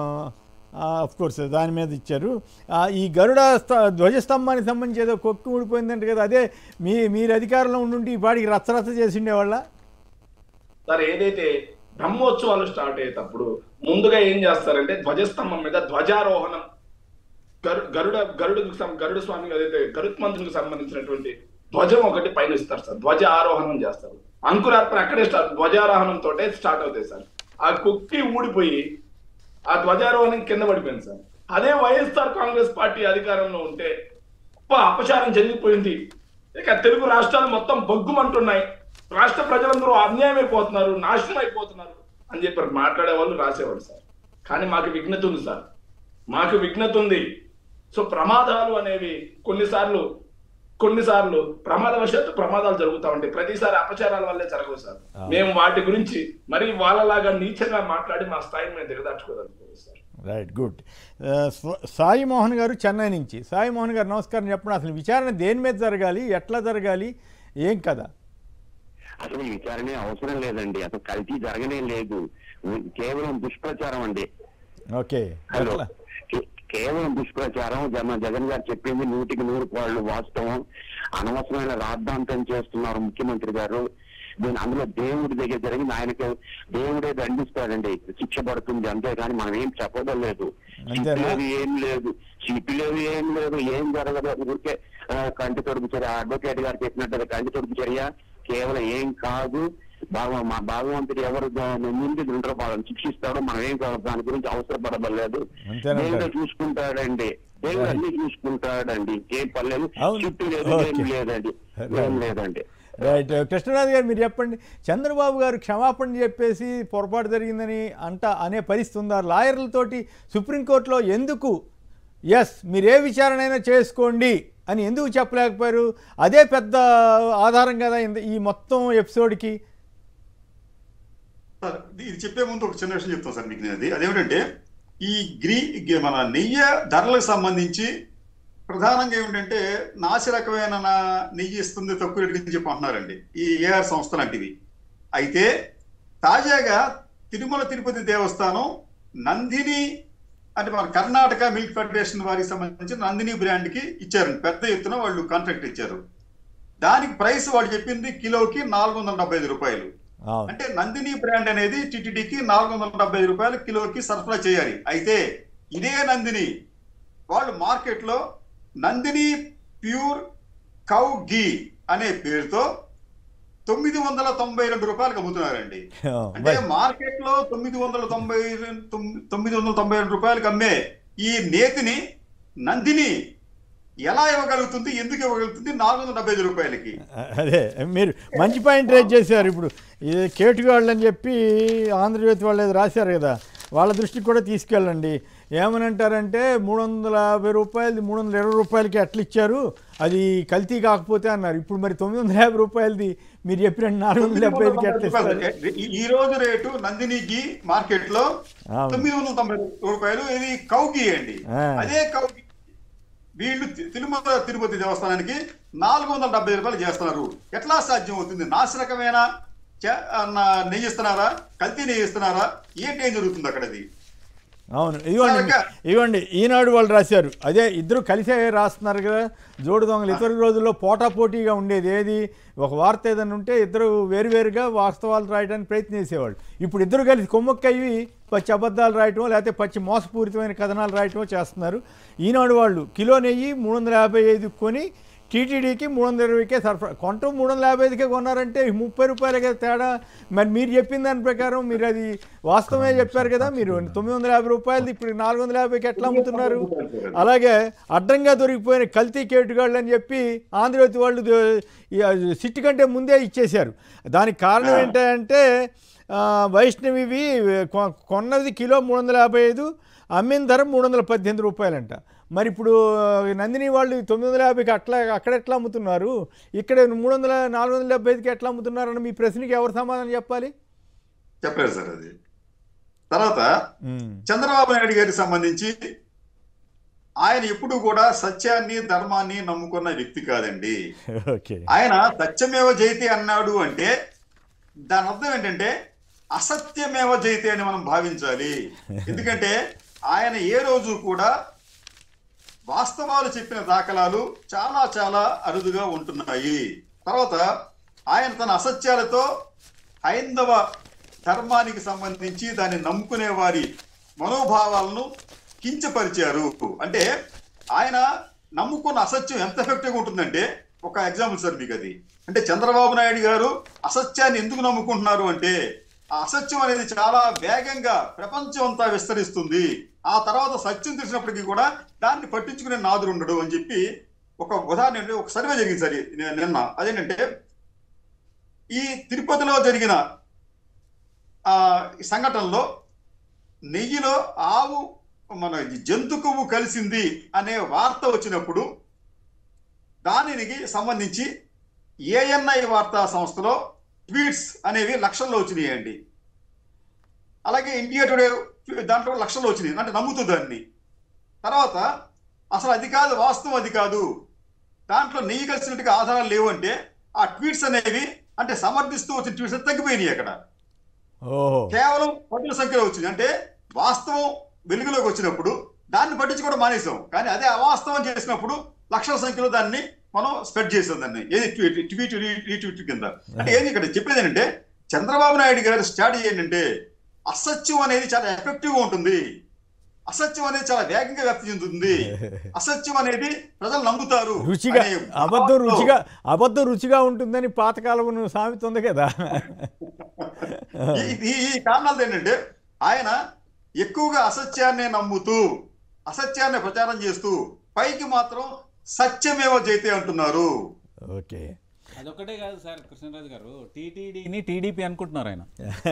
ఆఫ్ కోర్స్ దాని మీద ఇచ్చారు ఆ, ఈ గరుడ స్త- ధ్వజస్తంభానికి సంబంధించి ఏదో కొక్కు ఊడిపోయిందంటే కదా అదే మీ మీరు అధికారంలో ఉండుంటే ఈ పాటికి రచ్చరచ్చ చేసిండేవాళ్ళ
సార్ ఏదైతే బ్రహ్మోత్సవాలు స్టార్ట్ అయ్యేటప్పుడు ముందుగా ఏం చేస్తారంటే ధ్వజస్తంభం మీద ధ్వజారోహణం గరు గరుడ గరుడుకు సం- గరుడ స్వామి ఏదైతే గరుత్మంతునికి సంబంధించినటువంటి ధ్వజం ఒకటి పైన ఇస్తారు సార్ ధ్వజ ఆరోహణం చేస్తారు అంకురార్పణ అక్కడే స్టార్ట్ ధ్వజారోహణం తోటే స్టార్ట్ అవుతాయి సార్ ఆ కుక్కి ఊడిపోయి ఆ ధ్వజారోహణం కింద పడిపోయింది సార్ అదే వైఎస్ఆర్ కాంగ్రెస్ పార్టీ అధికారంలో ఉంటే గొప్ప అపచారం జరిగిపోయింది ఇక తెలుగు రాష్ట్రాలు మొత్తం బొగ్గుమంటున్నాయి రాష్ట్ర ప్రజలందరూ అన్యాయం అయిపోతున్నారు నాశనం అయిపోతున్నారు అని చెప్పి మాట్లాడే వాళ్ళు రాసేవాళ్ళు సార్ కానీ మాకు విఘ్నత ఉంది సార్ మాకు విఘ్నత ఉంది సో ప్రమాదాలు అనేవి కొన్నిసార్లు కొన్నిసార్లు ప్రమాదవశాత్తు ప్రమాదాలు జరుగుతా ఉంటాయి ప్రతిసారి అపచారాల వల్లే జరగవు సార్ మేము వాటి గురించి మరి వాళ్ళలాగా నీచంగా మాట్లాడి మా స్థాయిని మేము దిగదార్చుకోదలుచుకోలేదు sir
right good Sai Mohan garu Chennai నుంచి సాయి మోహన్ గారు నమస్కారం చెప్పండి అసలు విచారణ దేని మీద జరగాలి ఎట్లా జరగాలి ఏం కదా
అసలు ఈ విచారణే అవసరం లేదండి అసలు కల్తీ జరగనే లేదు ఉ- కేవలం దుష్ప్రచారం అండి
ఓకే
హలో
ఎట్లా
కే- కేవలం దుష్ప్రచారం జగన్ జగన్ గారు చెప్పింది నూటికి నూరు పాళ్ళు వాస్తవం అనవసరమైన రాద్ధాంతం చేస్తున్నారు ముఖ్యమంత్రి గారు దీని అందులో దేవుడి దగ్గర జరిగింది ఆయనకి దేవుడే దండిస్తాడండి శిక్ష పడుతుంది అంతేగాని మనం ఏం చెప్పడం లేదు
అంతేనా?
లేదు ఏం లేదు సిపి లేదు ఏం లేదు ఏం జరగదు ఊరికే ఆ, కంటి తొడుపు చర్య అడ్వకేట్ గారు చెప్పినట్టు కంటి తొడుపు చర్య కేవలం ఏం కాదు బాగా మా భగవంతుడు ఎవరు దా- ముందు ఉండరు వాళ్ళని శిక్షిస్తాడో మనం ఏం కాదు దాని గురించి అవసరపడబడలేదు
అంతేనంటారు.
దేవుడే చూసుకుంటాడండి దేవుడు అన్ని చూసుకుంటాడండి ఇంకేం పర్లేదు
అవును.
చుట్టూ లేదు ఏం
ఓకే.
లేదండి ఏం లేదండి
రైట్ కృష్ణరాజు గారు మీరు చెప్పండి చంద్రబాబు గారు క్షమాపణ చెప్పేసి పొరపాటు జరిగిందని అంట అనే పరిస్థితి ఉందా లాయర్లతోటి సుప్రీంకోర్టులో ఎందుకు ఎస్ మీరు ఏ విచారణైనా చేసుకోండి అని ఎందుకు చెప్పలేకపోయారు అదే పెద్ద ఆధారం కదా ఇంద- ఈ మొత్తం ఎపిసోడ్కి
సార్ ఇది ఇది చెప్పే ముందు ఒక చిన్న విషయం చెప్తాను సార్ మీకు నేను అది అదేమిటంటే ఈ గ్రీ గి- మన నెయ్యి ధరలకు సంబంధించి ప్రధానంగా ఏమిటంటే నాసి రకమైన నా- నెయ్యి ఇస్తుంది తక్కువ రేటుకి చెప్పి అంటున్నారండి ఈ ఏఆర్ సంస్థ లాంటివి అయితే తాజాగా తిరుమల తిరుపతి దేవస్థానం నందిని అంటే మన కర్ణాటక మిల్క్ ఫెడరేషన్ వారికి సంబంధించి నందిని బ్రాండ్ కి ఇచ్చారండి పెద్ద ఎత్తున వాళ్ళు కాంట్రాక్ట్ ఇచ్చారు దానికి ప్రైస్ వాళ్ళు చెప్పింది కిలోకి నాలుగు వందల డెబ్బై ఐదు రూపాయలు
అవును
అంటే నందిని బ్రాండ్ అనేది టిటిడికి నాలుగు వందల డెబ్బై ఐదు రూపాయలు కిలోకి సరఫరా చేయాలి అయితే ఇదే నందిని వాళ్ళు మార్కెట్ లో నందిని ప్యూర్ కౌ గీ అనే పేరుతో తొమ్మిది వందల తొంభై రెండు రూపాయలకు అమ్ముతున్నారండి అంటే మార్కెట్ లో తొమ్మిది వందల తొంభై రెం- తొమ్మి- తొమ్మిది వందల తొంభై రెండు రూపాయలకు అమ్మే ఈ నేతిని నందిని ఎలా ఇవ్వగలుగుతుంది ఎందుకు ఇవ్వగలుగుతుంది నాలుగు వందల డెబ్బై ఐదు రూపాయలకి
అదే మీరు మంచి పాయింట్ రేజ్ చేశారు ఇప్పుడు ఇది కేటు వాళ్ళు అని చెప్పి ఆంధ్రజ్యోతి వాళ్ళు ఏదో రాశారు కదా వాళ్ళ దృష్టికి కూడా తీసుకెళ్ళండి ఏమని అంటారంటే మూడు వందల యాభై రూపాయలది మూడు వందల ఇరవై రూపాయలకి ఎట్లా ఇచ్చారు అది కల్తీ కాకపోతే అన్నారు ఇప్పుడు మరి తొమ్మిది వందల యాభై రూపాయలది మీరు చెప్పినట్టు నాలుగు వందల డెబ్బై ఐదుకి ఎట్లా ఇస్తారు
ఈ- ఈ రోజు రేటు నందిని గీ మార్కెట్ లో
అవును.
తొమ్మిది వందల తొంభై రూపాయలు ఇది కౌకి అండి
ఆ.
అదే కౌకి వీళ్ళు తి- తిరుమల తిరుపతి దేవస్థానానికి నాలుగు వందల డెబ్బై రూపాయలు చేస్తున్నారు ఎట్లా సాధ్యం అవుతుంది నాశరకమైన చ- అన్న నెయ్యి ఇస్తున్నారా కల్తీ నెయ్యి ఇస్తున్నారా ఏంటి ఏం జరుగుతుంది అక్కడ అది
అవును ఇవ్వండి
సరిగ్గా.
ఇవ్వండి ఈనాడు వాళ్ళు రాశారు అదే ఇద్దరు కలిసే రాస్తున్నారు కదా జోడు దొంగలు ఇతర రోజుల్లో పోటా పోటీగా ఉండేది ఏది ఒక వార్త ఏదైనా ఉంటే ఇద్దరు వేరువేరుగా వాస్తవాలు రాయడానికి ప్రయత్నం చేసేవాళ్ళు ఇప్పుడు ఇద్దరు కలిసి కొమ్మక్కయ్యి పచ్చి అబద్ధాలు రాయటం లేకపోతే పచ్చి మోసపూరితమైన కథనాలు రాయటం చేస్తున్నారు ఈనాడు వాళ్ళు కిలో నెయ్యి మూడు వందల యాభై ఐదు కొని టీటీడీకి మూడు వందల ఇరవైకే సరఫరా కొంటాం మూడు వందల యాభై ఐదుకే కొన్నారంటే ముప్పై రూపాయలకే తేడా మరి మీరు చెప్పిన దాని ప్రకారం మీరు అది వాస్తవమే చెప్పారు కదా మీరు తొమ్మిది వందల యాభై రూపాయలు ఇప్పుడు నాలుగు వందల యాభైకి ఎట్లా అమ్ముతున్నారు అలాగే అడ్డంగా దొరికిపోయిన కల్తీ కేటుగాళ్ళు అని చెప్పి ఆంధ్రజ్యోతి వాళ్ళు దో- ఈ సిట్టి కంటే ముందే ఇచ్చేశారు దానికి కారణం ఏంటంటే ఆ, వైష్ణవివి కొ- కొన్నది కిలో మూడు వందల యాభై ఐదు అమ్మిన ధర మూడు వందల పద్దెనిమిది రూపాయలంట మరి ఇప్పుడు ఆ, నందిని వాళ్ళు తొమ్మిది వందల యాభైకి అట్లా అక్కడ ఎట్లా అమ్ముతున్నారు ఇక్కడ మూడు వందల నాలుగు వందల డెబ్బై ఐదుకి ఎట్లా అమ్ముతున్నారని మీ ప్రశ్నకి ఎవరు సమాధానం చెప్పాలి
చెప్పారు సార్ అది తర్వాత
ఉమ్,
చంద్రబాబు నాయుడు గారికి సంబంధించి ఆయన ఎప్పుడు కూడా సత్యాన్ని ధర్మాన్ని నమ్ముకున్న వ్యక్తి కాదండి
ఓకే
ఆయన సత్యమేవ జయతే అన్నాడు అంటే దాని అర్థం ఏంటంటే అసత్యమేవ జయతే అని మనం భావించాలి ఎందుకంటే ఆయన ఏ రోజు కూడా వాస్తవాలు చెప్పిన దాఖలాలు చాలా చాలా అరుదుగా ఉంటున్నాయి తర్వాత ఆయన తన అసత్యాలతో హైందవ ధర్మానికి సంబంధించి దాన్ని నమ్ముకునే వారి మనోభావాలను కించపరిచారు అంటే ఆయన నమ్ముకున్న అసత్యం ఎంత ఎఫెక్టివ్గా ఉంటుందంటే ఒక ఎగ్జాంపుల్ సార్ మీకు అది అంటే చంద్రబాబు నాయుడు గారు అసత్యాన్ని ఎందుకు నమ్ముకుంటున్నారు అంటే ఆ అసత్యం అనేది చాలా వేగంగా ప్రపంచం అంతా విస్తరిస్తుంది ఆ తర్వాత సత్యం తెలిసినప్పటికీ కూడా దాన్ని పట్టించుకునే నాదుడు ఉండడు అని చెప్పి ఒక ఉదాహరణ ఏంటంటే ఒక సర్వే జరిగింది సార్ ఈ- నిన్న అదేంటంటే ఈ తిరుపతిలో జరిగిన ఆ ఈ సంఘటనలో నెయ్యిలో ఆవు మన జంతు కొవ్వు కలిసింది అనే వార్త వచ్చినప్పుడు దానికి సంబంధించి ఏఎన్ఐ వార్తా సంస్థలో ట్వీట్స్ అనేవి లక్షల్లో వచ్చినాయండి అలాగే ఇండియా టుడే దాంట్లో లక్షల్లో వచ్చినాయి అంటే నమ్ముతూ దాన్ని తర్వాత అసలు అది కాదు వాస్తవం అది కాదు దాంట్లో నెయ్యి కలిసినట్టుగా ఆధారాలు లేవు అంటే ఆ ట్వీట్స్ అనేవి అంటే సమర్థిస్తూ వచ్చిన ట్వీట్స్ తగ్గిపోయినాయి అక్కడ
ఓహో
కేవలం పదుల సంఖ్యలో వచ్చింది అంటే వాస్తవం వెలుగులోకి వచ్చినప్పుడు దాన్ని పట్టించుకోవడం మానేసాం కానీ అదే అవాస్తవం చేసినప్పుడు లక్షల సంఖ్యలో దాన్ని మనం స్ప్రెడ్ చేసాం దాన్ని ఏది ట్వీట్ ట్వీట్ రీట్వీట్ కింద అంటే ఏంది ఇక్కడ చెప్పేది ఏంటంటే చంద్రబాబు నాయుడు గారి స్ట్రాటజీ ఏంటంటే అసత్యం అనేది చాలా ఎఫెక్టివ్ గా ఉంటుంది అసత్యం అనేది చాలా వేగంగా వ్యాప్తి చెందుతుంది అసత్యం అనేది ప్రజలు నమ్ముతారు
రుచిగా
అనే
అబద్ధం
భావంతో
రుచిగా అబద్ధం రుచిగా ఉంటుందని పాతకాలం సామెత ఉంది కదా
ఈ- ఈ ఈ కారణాలు ఏంటంటే ఆయన ఎక్కువగా అసత్యాన్ని నమ్ముతూ అసత్యాన్ని ప్రచారం చేస్తూ పైకి మాత్రం సత్యమేవ జైతే అంటున్నారు
ఓకే
అదొక్కటే కాదు సార్ కృష్ణరాజు గారు టీటీడీని టీడీపీ అనుకుంటున్నారు ఆయన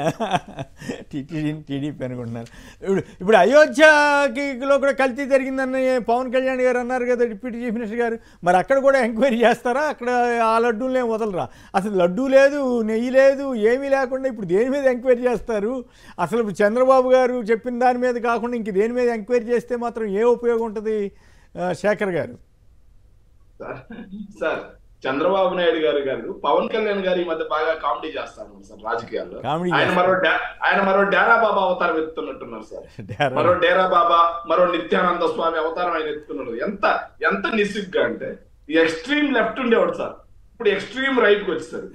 టీటీడీ టీడీపీ అనుకుంటున్నారు ఇప్పుడు ఇప్పుడు అయోధ్యలో కూడా కల్తీ జరిగిందని పవన్ కళ్యాణ్ గారు అన్నారు కదా డిప్యూటీ చీఫ్ మినిస్టర్ గారు మరి అక్కడ కూడా ఎంక్వైరీ చేస్తారా అక్కడ ఆ లడ్డూలనే వదలరా అసలు లడ్డూ లేదు నెయ్యి లేదు ఏమీ లేకుండా ఇప్పుడు దేని మీద ఎంక్వైరీ చేస్తారు అసలు ఇప్పుడు చంద్రబాబు గారు చెప్పిన దాని మీద కాకుండా ఇంక దేని మీద ఎంక్వైరీ చేస్తే మాత్రం ఏ ఉపయోగం ఉంటుంది ఆ, శేఖర్ గారు
సార్ సార్ చంద్రబాబు నాయుడు గారు గారు పవన్ కళ్యాణ్ గారు ఈ మధ్య బాగా కామెడీ చేస్తారు సార్ రాజకీయాల్లో
కామెడీ
ఆయన
చేస్తారు.
మరో డా- ఆయన మరో డేరా బాబా అవతారం ఎత్తున్నట్టున్నారు సార్
డేరా
మరో డేరా బాబా మరో నిత్యానంద స్వామి అవతారం ఆయన ఎత్తుకున్నాడు ఎంత ఎంత నిస్సిగ్గా అంటే ఈ ఎక్స్ట్రీమ్ లెఫ్ట్ ఉండేవాడు సార్ ఇప్పుడు ఎక్స్ట్రీమ్ రైట్ కి వచ్చేసారు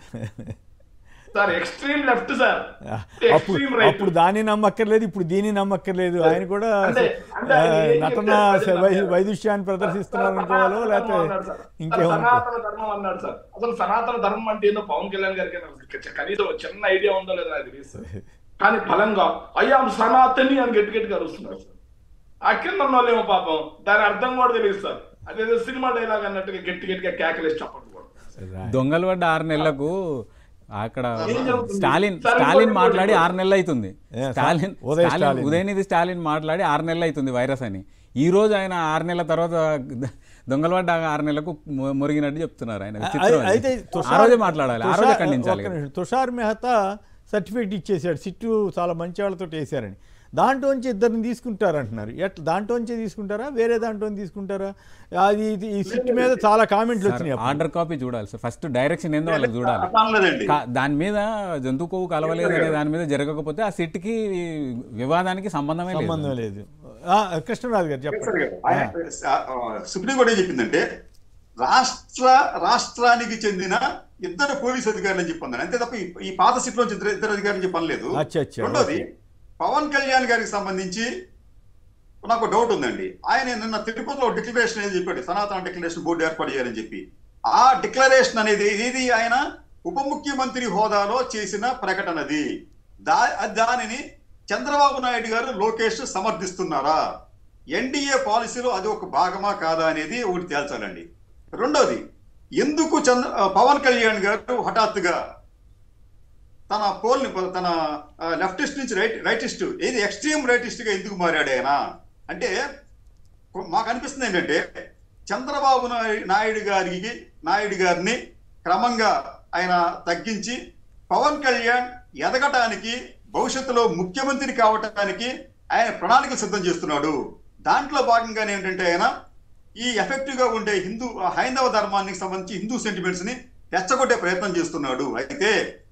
సార్ ఎక్స్ట్రీమ్ లెఫ్ట్ సార్
అప్పుడు
ఎక్స్ట్రీమ్ రైట్
అప్పుడు దాన్ని నమ్మక్కర్లేదు ఇప్పుడు దీన్ని నమ్మక్కర్లేదు ఆయన కూడా
అంటే- అంటే
ఆ,
ఆయన ఏం
నటన
చెప్తారు?
వై- వైదుష్యాన్ని ప్రదర్శిస్తున్నారు అనుకోవాలో లేకపోతే ఇంకేమనుకో
సనాతన ధర్మం అన్నాడు సార్ అసలు సనాతన ధర్మం అంటే ఏందో పవన్ కళ్యాణ్ గారికి నాకు కనీసం ఒక చిన్న ఐడియా ఉందో లేదో నాకు తెలియదు సార్. కానీ ఫలంగా అయ్యా సనాతని అని గట్టి గట్టిగా అరుస్తున్నారు సార్ ఆ కింద ఉన్న వాళ్ళేమో పాపం దాని అర్థం కూడా తెలియదు సార్ అదేదో సినిమా డైలాగ్ అన్నట్టుగా గట్టి గట్టిగా కేకలేసి చెప్పండి కూడా
దొంగలు పడ్డ ఆరు నెలలకు అక్కడ
ఏం జరుగుతుంది?
స్టాలిన్
సరే,
స్టాలిన్
ఇంకోటి,
మాట్లాడి
ఇంకోటి.
ఆరు నెలలు అవుతుంది
ఏ,
స్టాలిన్
ఉదయ్
స్టాలిన్
స్టాలిన్.
ఉదయనిధి స్టాలిన్ మాట్లాడి ఆరు నెలలు అవుతుంది వైరస్ అని ఈ రోజు ఆయన ఆరు నెలల తర్వాత దొంగలు పడ్డ ఆరు నెలలకు మొ- మురిగినట్టు చెప్తున్నారు ఆయన విచిత్రం అది.
అయితే
ఆ రోజే మాట్లాడాలి ఆ రోజే
తుషార్-
ఖండించాలి
ఒక్క నిమిషం. తుషార్ మెహతా సర్టిఫికేట్ ఇచ్చేసాడు సిట్టు చాలా మంచి వాళ్ళతో వేసారని దాంట్లోంచి ఇద్దరిని తీసుకుంటారంటున్నారు ఎట్లా దాంట్లోంచే తీసుకుంటారా వేరే దాంట్లో తీసుకుంటారా అది ఇది- ఈ సిట్ మీద చాలా కామెంట్లు వచ్చినాయి అప్పుడు.
ఆర్డర్ కాపీ చూడాలి సార్ ఫస్ట్ డైరెక్షన్ ఏందో వాళ్ళకి చూడాలి
అట్లా అనలేదండి
కా- దాని మీద జంతు కొవ్వు కలవలేదు అనే దాని మీద జరగకపోతే ఆ సిట్కి వివాదానికి సంబంధమే లేదు
సంబంధం లేదు ఆ, కృష్ణరాజు గారు
సార్
చెప్పండి
గారు, ఆయన, ఆ, ఆ, సుప్రీంకోర్టు ఏం చెప్పిందంటే రాష్ట్ర రాష్ట్రానికి చెందిన ఇద్దరు పోలీసు అధికారులు అని చెప్పి అన్నారు అంతే తప్ప ఈ- ఈ పాత సిట్ లో ఇద్దరు ఇద్దరు అధికారులు చెప్పి అనలేదు
అచ్చా, అచ్చా,
రెండోది
ఓకే.
పవన్ కళ్యాణ్ గారికి సంబంధించి నాకు డౌట్ ఉందండి ఆయన నిన్న తిరుపతిలో డిక్లరేషన్ అనేది చెప్పాడు సనాతన డిక్లరేషన్ బోర్డు ఏర్పాటు చేయాలని చెప్పి ఆ డిక్లరేషన్ అనేది ఇది ఆయన ఉప ముఖ్యమంత్రి హోదాలో చేసిన ప్రకటనది దా దానిని చంద్రబాబు నాయుడు గారు లోకేష్ సమర్థిస్తున్నారా ఎన్డీఏ పాలసీలో అది ఒక భాగమా కాదా అనేది ఒకటి తేల్చాలండి రెండోది ఎందుకు చంద్ర పవన్ కళ్యాణ్ గారు హఠాత్తుగా తన పోల్ని తన లెఫ్టిస్ట్ నుంచి రైట్ రైటిస్ట్ ఏది ఎక్స్ట్రీమ్ రైటిస్ట్ గా ఎందుకు మారాడు ఆయన అంటే కొ- మాకు అనిపిస్తుంది ఏంటంటే చంద్రబాబు నాయ్- నాయుడు గారికి నాయుడు గారిని క్రమంగా ఆయన తగ్గించి పవన్ కళ్యాణ్ ఎదగటానికి భవిష్యత్తులో ముఖ్యమంత్రి కావటానికి ఆయన ప్రణాళికలు సిద్ధం చేస్తున్నాడు దాంట్లో భాగంగానే ఏంటంటే ఆయన ఈ ఎఫెక్టివ్ గా ఉండే హిందూ హైందవ ధర్మానికి సంబంధించి హిందూ సెంటిమెంట్స్ ని రెచ్చగొట్టే ప్రయత్నం చేస్తున్నాడు అయితే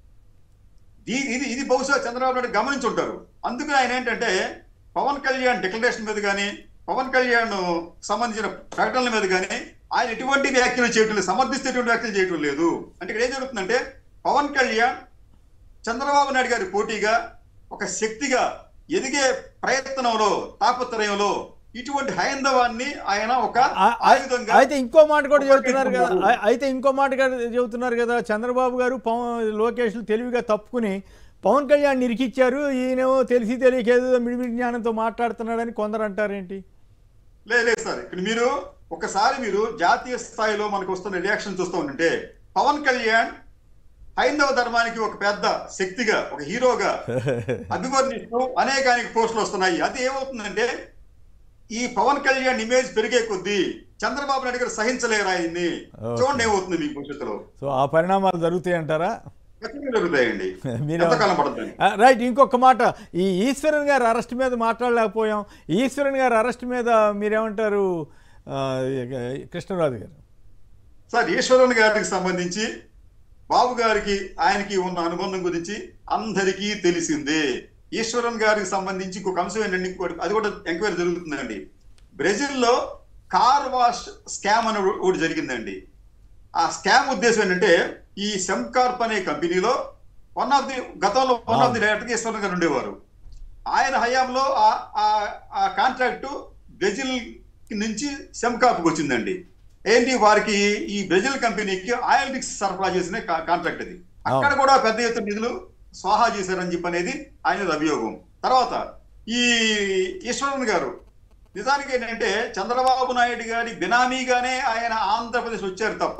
దీ- ఇది ఇది బహుశా చంద్రబాబు నాయుడు గమనించి ఉంటారు అందుకని ఆయన ఏంటంటే పవన్ కళ్యాణ్ డిక్లరేషన్ మీద కానీ పవన్ కళ్యాణ్ సంబంధించిన ప్రకటనల మీద కానీ ఆయన ఎటువంటి వ్యాఖ్యలు చేయటం లేదు సమర్థిస్తే ఎటువంటి వ్యాఖ్యలు చేయటం లేదు అంటే ఇక్కడ ఏం జరుగుతుందంటే పవన్ కళ్యాణ్ చంద్రబాబు నాయుడు గారి పోటీగా ఒక శక్తిగా ఎదిగే ప్రయత్నంలో తాపత్రయంలో ఇటువంటి హైందవాన్ని ఆయన ఒక
ఆ- ఆ-
ఆయుధంగా
అయితే ఇంకో మాట కూడా చెబుతున్నారు కదా ఆ- అయితే ఇంకో మాట కూడా చెబుతున్నారు కదా చంద్రబాబు గారు పవన్ లోకేష్ తెలివిగా తప్పుకుని పవన్ కళ్యాణ్ నిరికిచ్చారు ఈయనేమో తెలిసి తెలియకేదో మిడిమిడి జ్ఞానంతో మాట్లాడుతున్నాడని కొందరు అంటారేంటి
లేదు లేదు సార్ ఇక్కడ మీరు ఒకసారి మీరు జాతీయ స్థాయిలో మనకు వస్తున్న రియాక్షన్ చూస్తూ ఉంటే పవన్ కళ్యాణ్ హైందవ ధర్మానికి ఒక పెద్ద శక్తిగా ఒక హీరోగా అభివర్ణిస్తూ అనేకానికి పోస్టులు వస్తున్నాయి అది ఏమవుతుందంటే ఈ పవన్ కళ్యాణ్ ఇమేజ్ పెరిగే కొద్దీ చంద్రబాబు నాయుడు గారు సహించలేరు ఆయన్ని చూడండి ఏమవుతుంది మీకు భవిష్యత్తులో
సో ఆ పరిణామాలు జరుగుతాయి అంటారా
ఖచ్చితంగా జరుగుతాయండి
మీరు
ఎంతకాలం పడుతుంది
ఆ, రైట్ ఇంకొక మాట ఈ ఈశ్వరన్ గారు అరెస్ట్ మీద మాట్లాడలేకపోయాం ఈశ్వరన్ గారు అరెస్ట్ మీద మీరేమంటారు ఆ, కృష్ణరాజు గారు
సార్ ఈశ్వరన్ గారికి సంబంధించి బాబు గారికి ఆయనకి ఉన్న అనుబంధం గురించి అందరికీ తెలిసిందే ఈశ్వరన్ గారికి సంబంధించి ఇంకొక అంశం ఏంటంటే ఇంకోటి అది కూడా ఎంక్వైరీ జరుగుతుందండి బ్రెజిల్లో కార్ వాష్ స్కామ్ అని ఒకటి జరిగిందండి ఆ స్కామ్ ఉద్దేశం ఏంటంటే ఈ సెమ్కార్ప్ అనే కంపెనీలో వన్ ఆఫ్ ది గతంలో one of the director Eswaran garu ఉండేవారు ఆయన హయాంలో ఆ- ఆ- ఆ కాంట్రాక్టు బ్రెజిల్ నుంచి సెమ్కాప్కి వచ్చిందండి ఏంటి వారికి ఈ బ్రెజిల్ కంపెనీకి ఆయిల్ మిక్స్ సరఫరా చేసిన కా- కాంట్రాక్ట్ అది అక్కడ కూడా పెద్ద ఎత్తున నిధులు స్వాహా చేశారని చెప్పి అనేది ఆయన అభియోగం తర్వాత ఈ ఈశ్వరన్ గారు నిజానికి ఏంటంటే చంద్రబాబు నాయుడు గారి బినామీగానే ఆయన ఆంధ్రప్రదేశ్ వచ్చారు తప్ప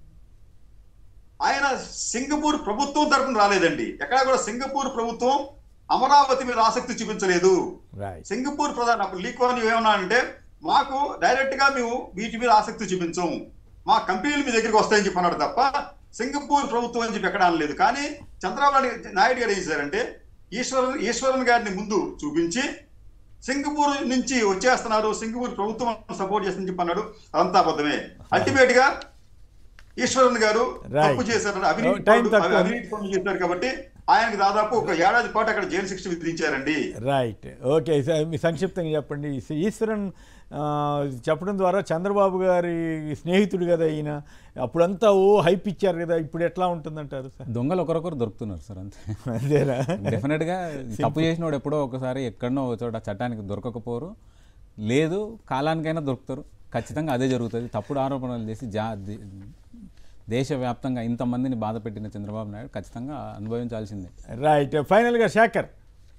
ఆయన సింగపూర్ ప్రభుత్వం తరపున రాలేదండి ఎక్కడ కూడా సింగపూర్ ప్రభుత్వం అమరావతి మీద ఆసక్తి చూపించలేదు
రైట్
సింగపూర్ ప్రధాని అప్పుడు లీకోని ఏమన్నా అంటే మాకు డైరెక్ట్ గా మేము వీటి మీద ఆసక్తి చూపించం మా కంపెనీలు మీ దగ్గరికి వస్తాయని చెప్పి అన్నాడు తప్ప సింగపూర్ ప్రభుత్వం అని చెప్పి ఎక్కడ అనలేదు కానీ చంద్రబాబు నాయుడు నాయుడు గారు ఏం చేశారంటే ఈశ్వరన్ ఈశ్వరన్ గారిని ముందు చూపించి సింగపూర్ నుంచి వచ్చేస్తున్నారు సింగపూర్ ప్రభుత్వం సపోర్ట్ చేస్తుందని చెప్పి అన్నాడు అదంతా అబద్ధమే అల్టిమేట్ గా ఈశ్వరన్ గారు
Right.
తప్పు చేశారు అవినీతి
Time
పనులు-
తక్కువ.
అవినీతి పనులు చేశారు కాబట్టి ఆయనకు దాదాపు ఒక ఏడాది పాటు అక్కడ జైలు శిక్ష విధించారండి
రైట్ ఓకే స- మీ సంక్షిప్తంగా చెప్పండి ఈ ఈశ్వరన్ ఆ, చెప్పడం ద్వారా చంద్రబాబు గారి స్నేహితుడు కదా ఈయన అప్పుడంతా ఓ హైప్ ఇచ్చారు కదా ఇప్పుడు ఎట్లా ఉంటుందంటారు సార్
దొంగలు ఒకరొకరు దొరుకుతున్నారు సార్ అంతే
అంతేనా
డెఫినెట్గా తప్పు చేసినోడు ఎప్పుడో ఒకసారి ఎక్కడనో ఒక చోట చట్టానికి దొరకకపోరు లేదు కాలానికైనా దొరుకుతారు ఖచ్చితంగా అదే జరుగుతుంది తప్పుడు ఆరోపణలు చేసి జా దే- దేశవ్యాప్తంగా ఇంతమందిని బాధ పెట్టిన చంద్రబాబు నాయుడు ఖచ్చితంగా అనుభవించాల్సిందే
రైట్ ఫైనల్గా శేఖర్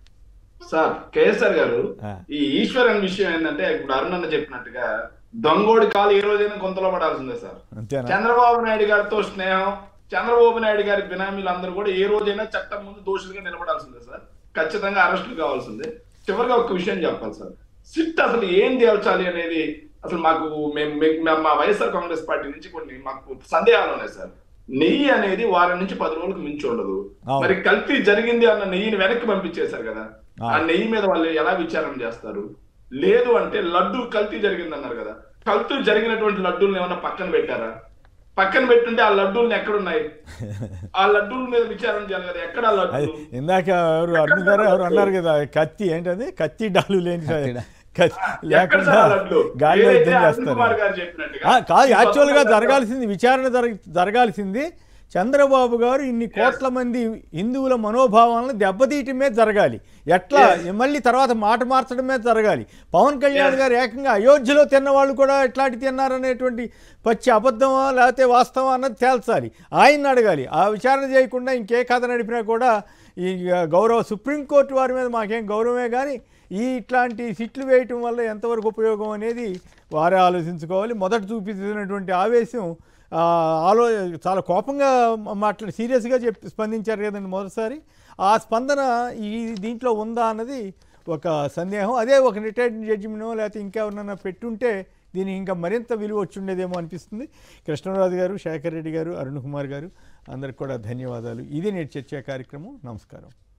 సార్ కేఎస్ఆర్ గారు
ఆ.
ఈ ఈశ్వరన్ విషయం ఏంటంటే ఇప్పుడు అరుణ్ అన్న చెప్పినట్టుగా దొంగోడి కాలు ఏ రోజైనా కొంతలో పడాల్సిందే సార్
అంతేనా
చంద్రబాబు నాయుడు గారితో స్నేహం చంద్రబాబు నాయుడు గారి బినామీలు అందరూ కూడా ఏ రోజైనా చట్టం ముందు దోషులుగా నిలబడాల్సిందే సార్ ఖచ్చితంగా అరెస్టులు కావాల్సిందే చివరిగా ఒక విషయం చెప్పాలి సార్ సిట్ అసలు ఏం తేల్చాలి అనేది అసలు మాకు మేము మేము- మేము మా వైఎస్ఆర్ కాంగ్రెస్ పార్టీ నుంచి కొన్ని మాకు సందేహాలు ఉన్నాయి సార్ నెయ్యి అనేది వారం నుంచి పది రోజులకు మించి ఉండదు
అవును.
మరి కల్తీ జరిగింది అన్న నెయ్యిని వెనక్కి పంపించేశారు కదా ఆ
అవును.
నెయ్యి మీద వాళ్ళు ఎలా విచారణ చేస్తారు లేదు అంటే లడ్డు కల్తీ జరిగింది అన్నారు కదా కల్తీ జరిగినటువంటి లడ్డూలను ఏమన్నా పక్కన పెట్టారా పక్కన పెట్టుంటే ఆ లడ్డూలను ఎక్కడున్నాయి ఆ లడ్డూల మీద విచారణ చేయాలి కదా ఎక్కడ ఆ
అది
లడ్డూలు
ఇందాక ఎవరు అరుణ్ గారు ఎవరు అన్నారు కదా కత్తి ఏంటది కత్తి డాలు లేని
కత్తి డా-
కత్తి
ఎక్కడ
లేకుండా
సార్ ఆ లడ్డు
గాలిలో
ఏదైతే
యుద్ధం
అరుణ్
చేస్తారు
కుమార్ గారు చెప్పినట్టుగా
ఆ, కాదు
ఈ
యాక్చువల్గా
స్వతంత్ర
జరగాల్సింది విచారణ జరగ జరగాల్సింది చంద్రబాబు గారు ఇన్ని కోట్ల మంది హిందువుల మనోభావాలను దెబ్బతీయటమే జరగాలి ఎట్లా మళ్ళీ తర్వాత మాట మార్చడమే జరగాలి పవన్ కళ్యాణ్
Yes.
గారు ఏకంగా అయోధ్యలో తిన్న వాళ్ళు కూడా ఎట్లాంటి తిన్నారనేటువంటి పచ్చి అబద్ధమా లేకపోతే వాస్తవా అన్నది తేల్చాలి ఆయన్ని అడగాలి ఆ విచారణ చేయకుండా ఇంకే కథ నడిపినా కూడా ఈ గౌరవ సుప్రీంకోర్టు వారి మీద మాకేం గౌరవమే కానీ ఈ ఇట్లాంటి సిట్లు వేయటం వల్ల ఎంతవరకు ఉపయోగం అనేది వారే ఆలోచించుకోవాలి మొదట చూపించినటువంటి ఆవేశం ఆ, ఆలో చాలా కోపంగా మాట్లాడి సీరియస్గా చెప్పి స్పందించారు కదండి మొదటిసారి ఆ స్పందన ఈ దీంట్లో ఉందా అన్నది ఒక సందేహం అదే ఒక రిటైర్డ్ జడ్జిమెంటో లేకపోతే ఇంకెవరినైనా పెట్టుంటే దీనికి ఇంకా మరింత విలువ వచ్చి ఉండేదేమో అనిపిస్తుంది కృష్ణరాజు గారు శేఖర్ రెడ్డి గారు అరుణ్ కుమార్ గారు అందరికి కూడా ధన్యవాదాలు ఇది నేటి చర్చా కార్యక్రమం నమస్కారం